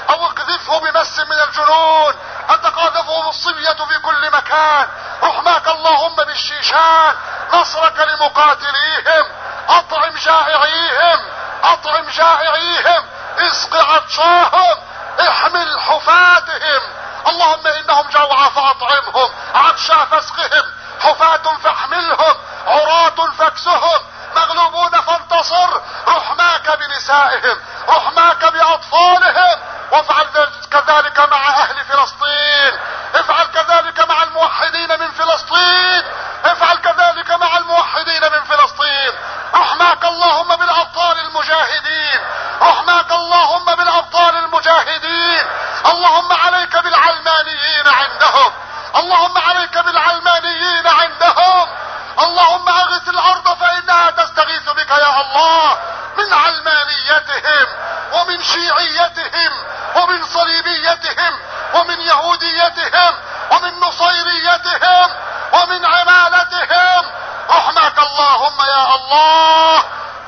Speaker 3: او اقذفه بمس من الجنون اتقاذفهم الصبية في كل مكان رحماك اللهم بالشيشان نصرك لمقاتليهم اطعم جائعيهم اطعم جائعيهم اسق عطشاهم احمل حفاتهم اللهم انهم جوعى فاطعمهم عطشا فاسقهم حفاة فاحملهم عراة فاكسهم مغلوبون فانتصر رحماك بنسائهم رحماك باطفالهم وافعل كذلك مع اهل فلسطين افعل كذلك مع الموحدين من فلسطين افعل كذلك مع الموحدين من فلسطين رحماك اللهم بالابطال المجاهدين رحماك اللهم بالابطال المجاهدين اللهم عليك بالعلمانيين عندهم اللهم عليك بالعلمانيين عندهم اللهم اغث الارض فانها تستغيث بك يا الله من علمانيتهم ومن شيعيتهم ومن صليبيتهم ومن يهوديتهم ومن نصيريتهم ومن عمالتهم رحمك اللهم يا الله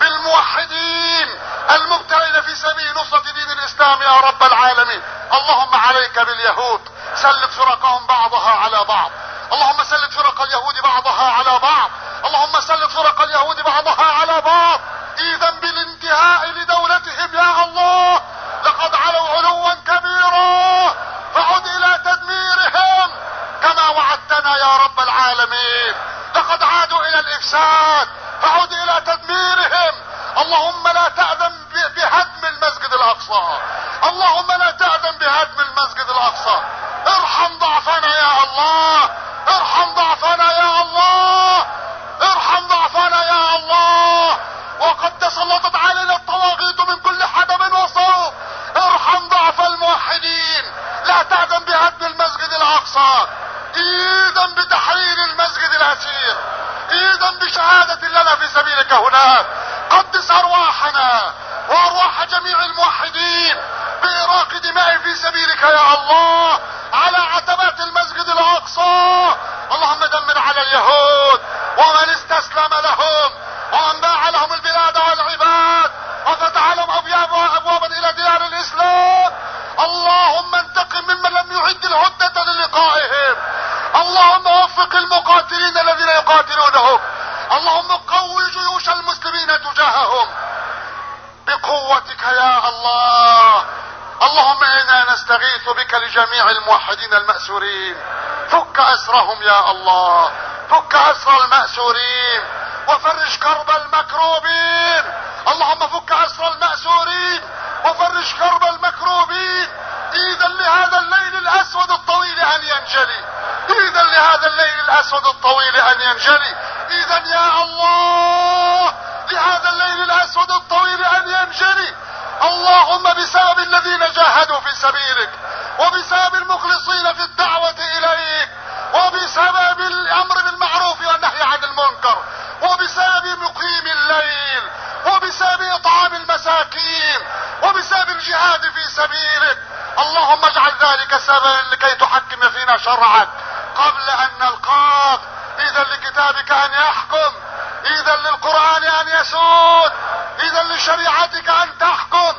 Speaker 3: بالموحدين المبتعين في سبيل نصرة دين الاسلام يا رب العالمين اللهم عليك باليهود سلط فرقهم بعضها على بعض اللهم سلط فرق اليهود بعضها على بعض اللهم سلط فرق اليهود بعضها على بعض اذا بالانتهاء لدولتهم يا الله لقد علوا علوا كبيرا فعد الى تدميرهم كما وعدتنا يا رب العالمين لقد عادوا الى الافساد فعد الى تدميرهم اللهم لا تأذن بهدم المسجد الاقصى اللهم لا تأذن بهدم المسجد الاقصى ارحم ضعفنا يا الله ارحم ضعفنا يا الله ارحم ضعفنا يا الله وقد تسلطت علينا الطواغيت من كل حدب وصوب ارحم ضعف الموحدين لا تأذن بهدم المسجد الاقصى ايدا بتحرير المسجد الاسير ايدا بشهادة لنا في سبيلك هناك قدس ارواحنا وارواح جميع الموحدين باراق دماء في سبيلك يا الله على عتبات المسجد الاقصى اللهم دمر على اليهود ومن استسلم لهم ومن باع لهم البلاد والعباد وفتح لهم ابواب ابوابا الى ديار الاسلام اللهم انتقم ممن لم يعد العدة للقائهم اللهم وفق المقاتلين الذين يقاتلونهم اللهم قوي جيوش المسلمين تجاههم بقوتك يا الله اللهم انا نستغيث بك لجميع الموحدين المأسورين فك اسرهم يا الله فك اسر المأسورين وفرج كرب المكروبين اللهم فك اسر المأسورين وفرج كرب المكروبين ايدا لهذا الليل الاسود الطويل ان ينجلي ايدا لهذا الليل الاسود الطويل ان ينجلي اذا يا الله لهذا الليل الاسود الطويل ان ينجلي اللهم بسبب الذين جاهدوا في سبيلك وبسبب المخلصين في الدعوة اليك وبسبب الامر بالمعروف والنهي عن المنكر وبسبب مقيم الليل وبسبب اطعام المساكين وبسبب الجهاد في سبيلك اللهم اجعل ذلك سببا لكي تحكم فينا شرعك قبل ان نلقاك اذا لكتابك ان يحكم اذا للقرآن ان يسود اذا لشريعتك ان تحكم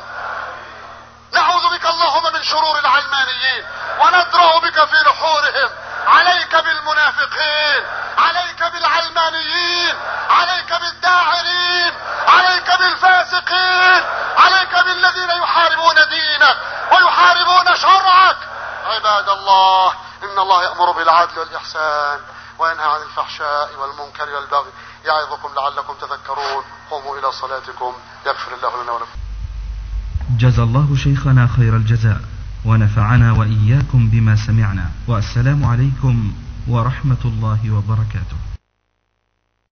Speaker 3: نعوذ بك اللهم من شرور العلمانيين وندرأ بك في نحورهم عليك بالمنافقين عليك بالعلمانيين عليك بالداعرين عليك بالفاسقين عليك بالذين يحاربون دينك ويحاربون شرعك عباد الله ان الله يأمر بالعدل والإحسان وينهى عن الفحشاء والمنكر والبغي يعظكم لعلكم تذكرون قوموا إلى صلاتكم يغفر الله لنا ولكم
Speaker 1: جزى الله شيخنا خير الجزاء ونفعنا وإياكم بما سمعنا والسلام عليكم ورحمة الله وبركاته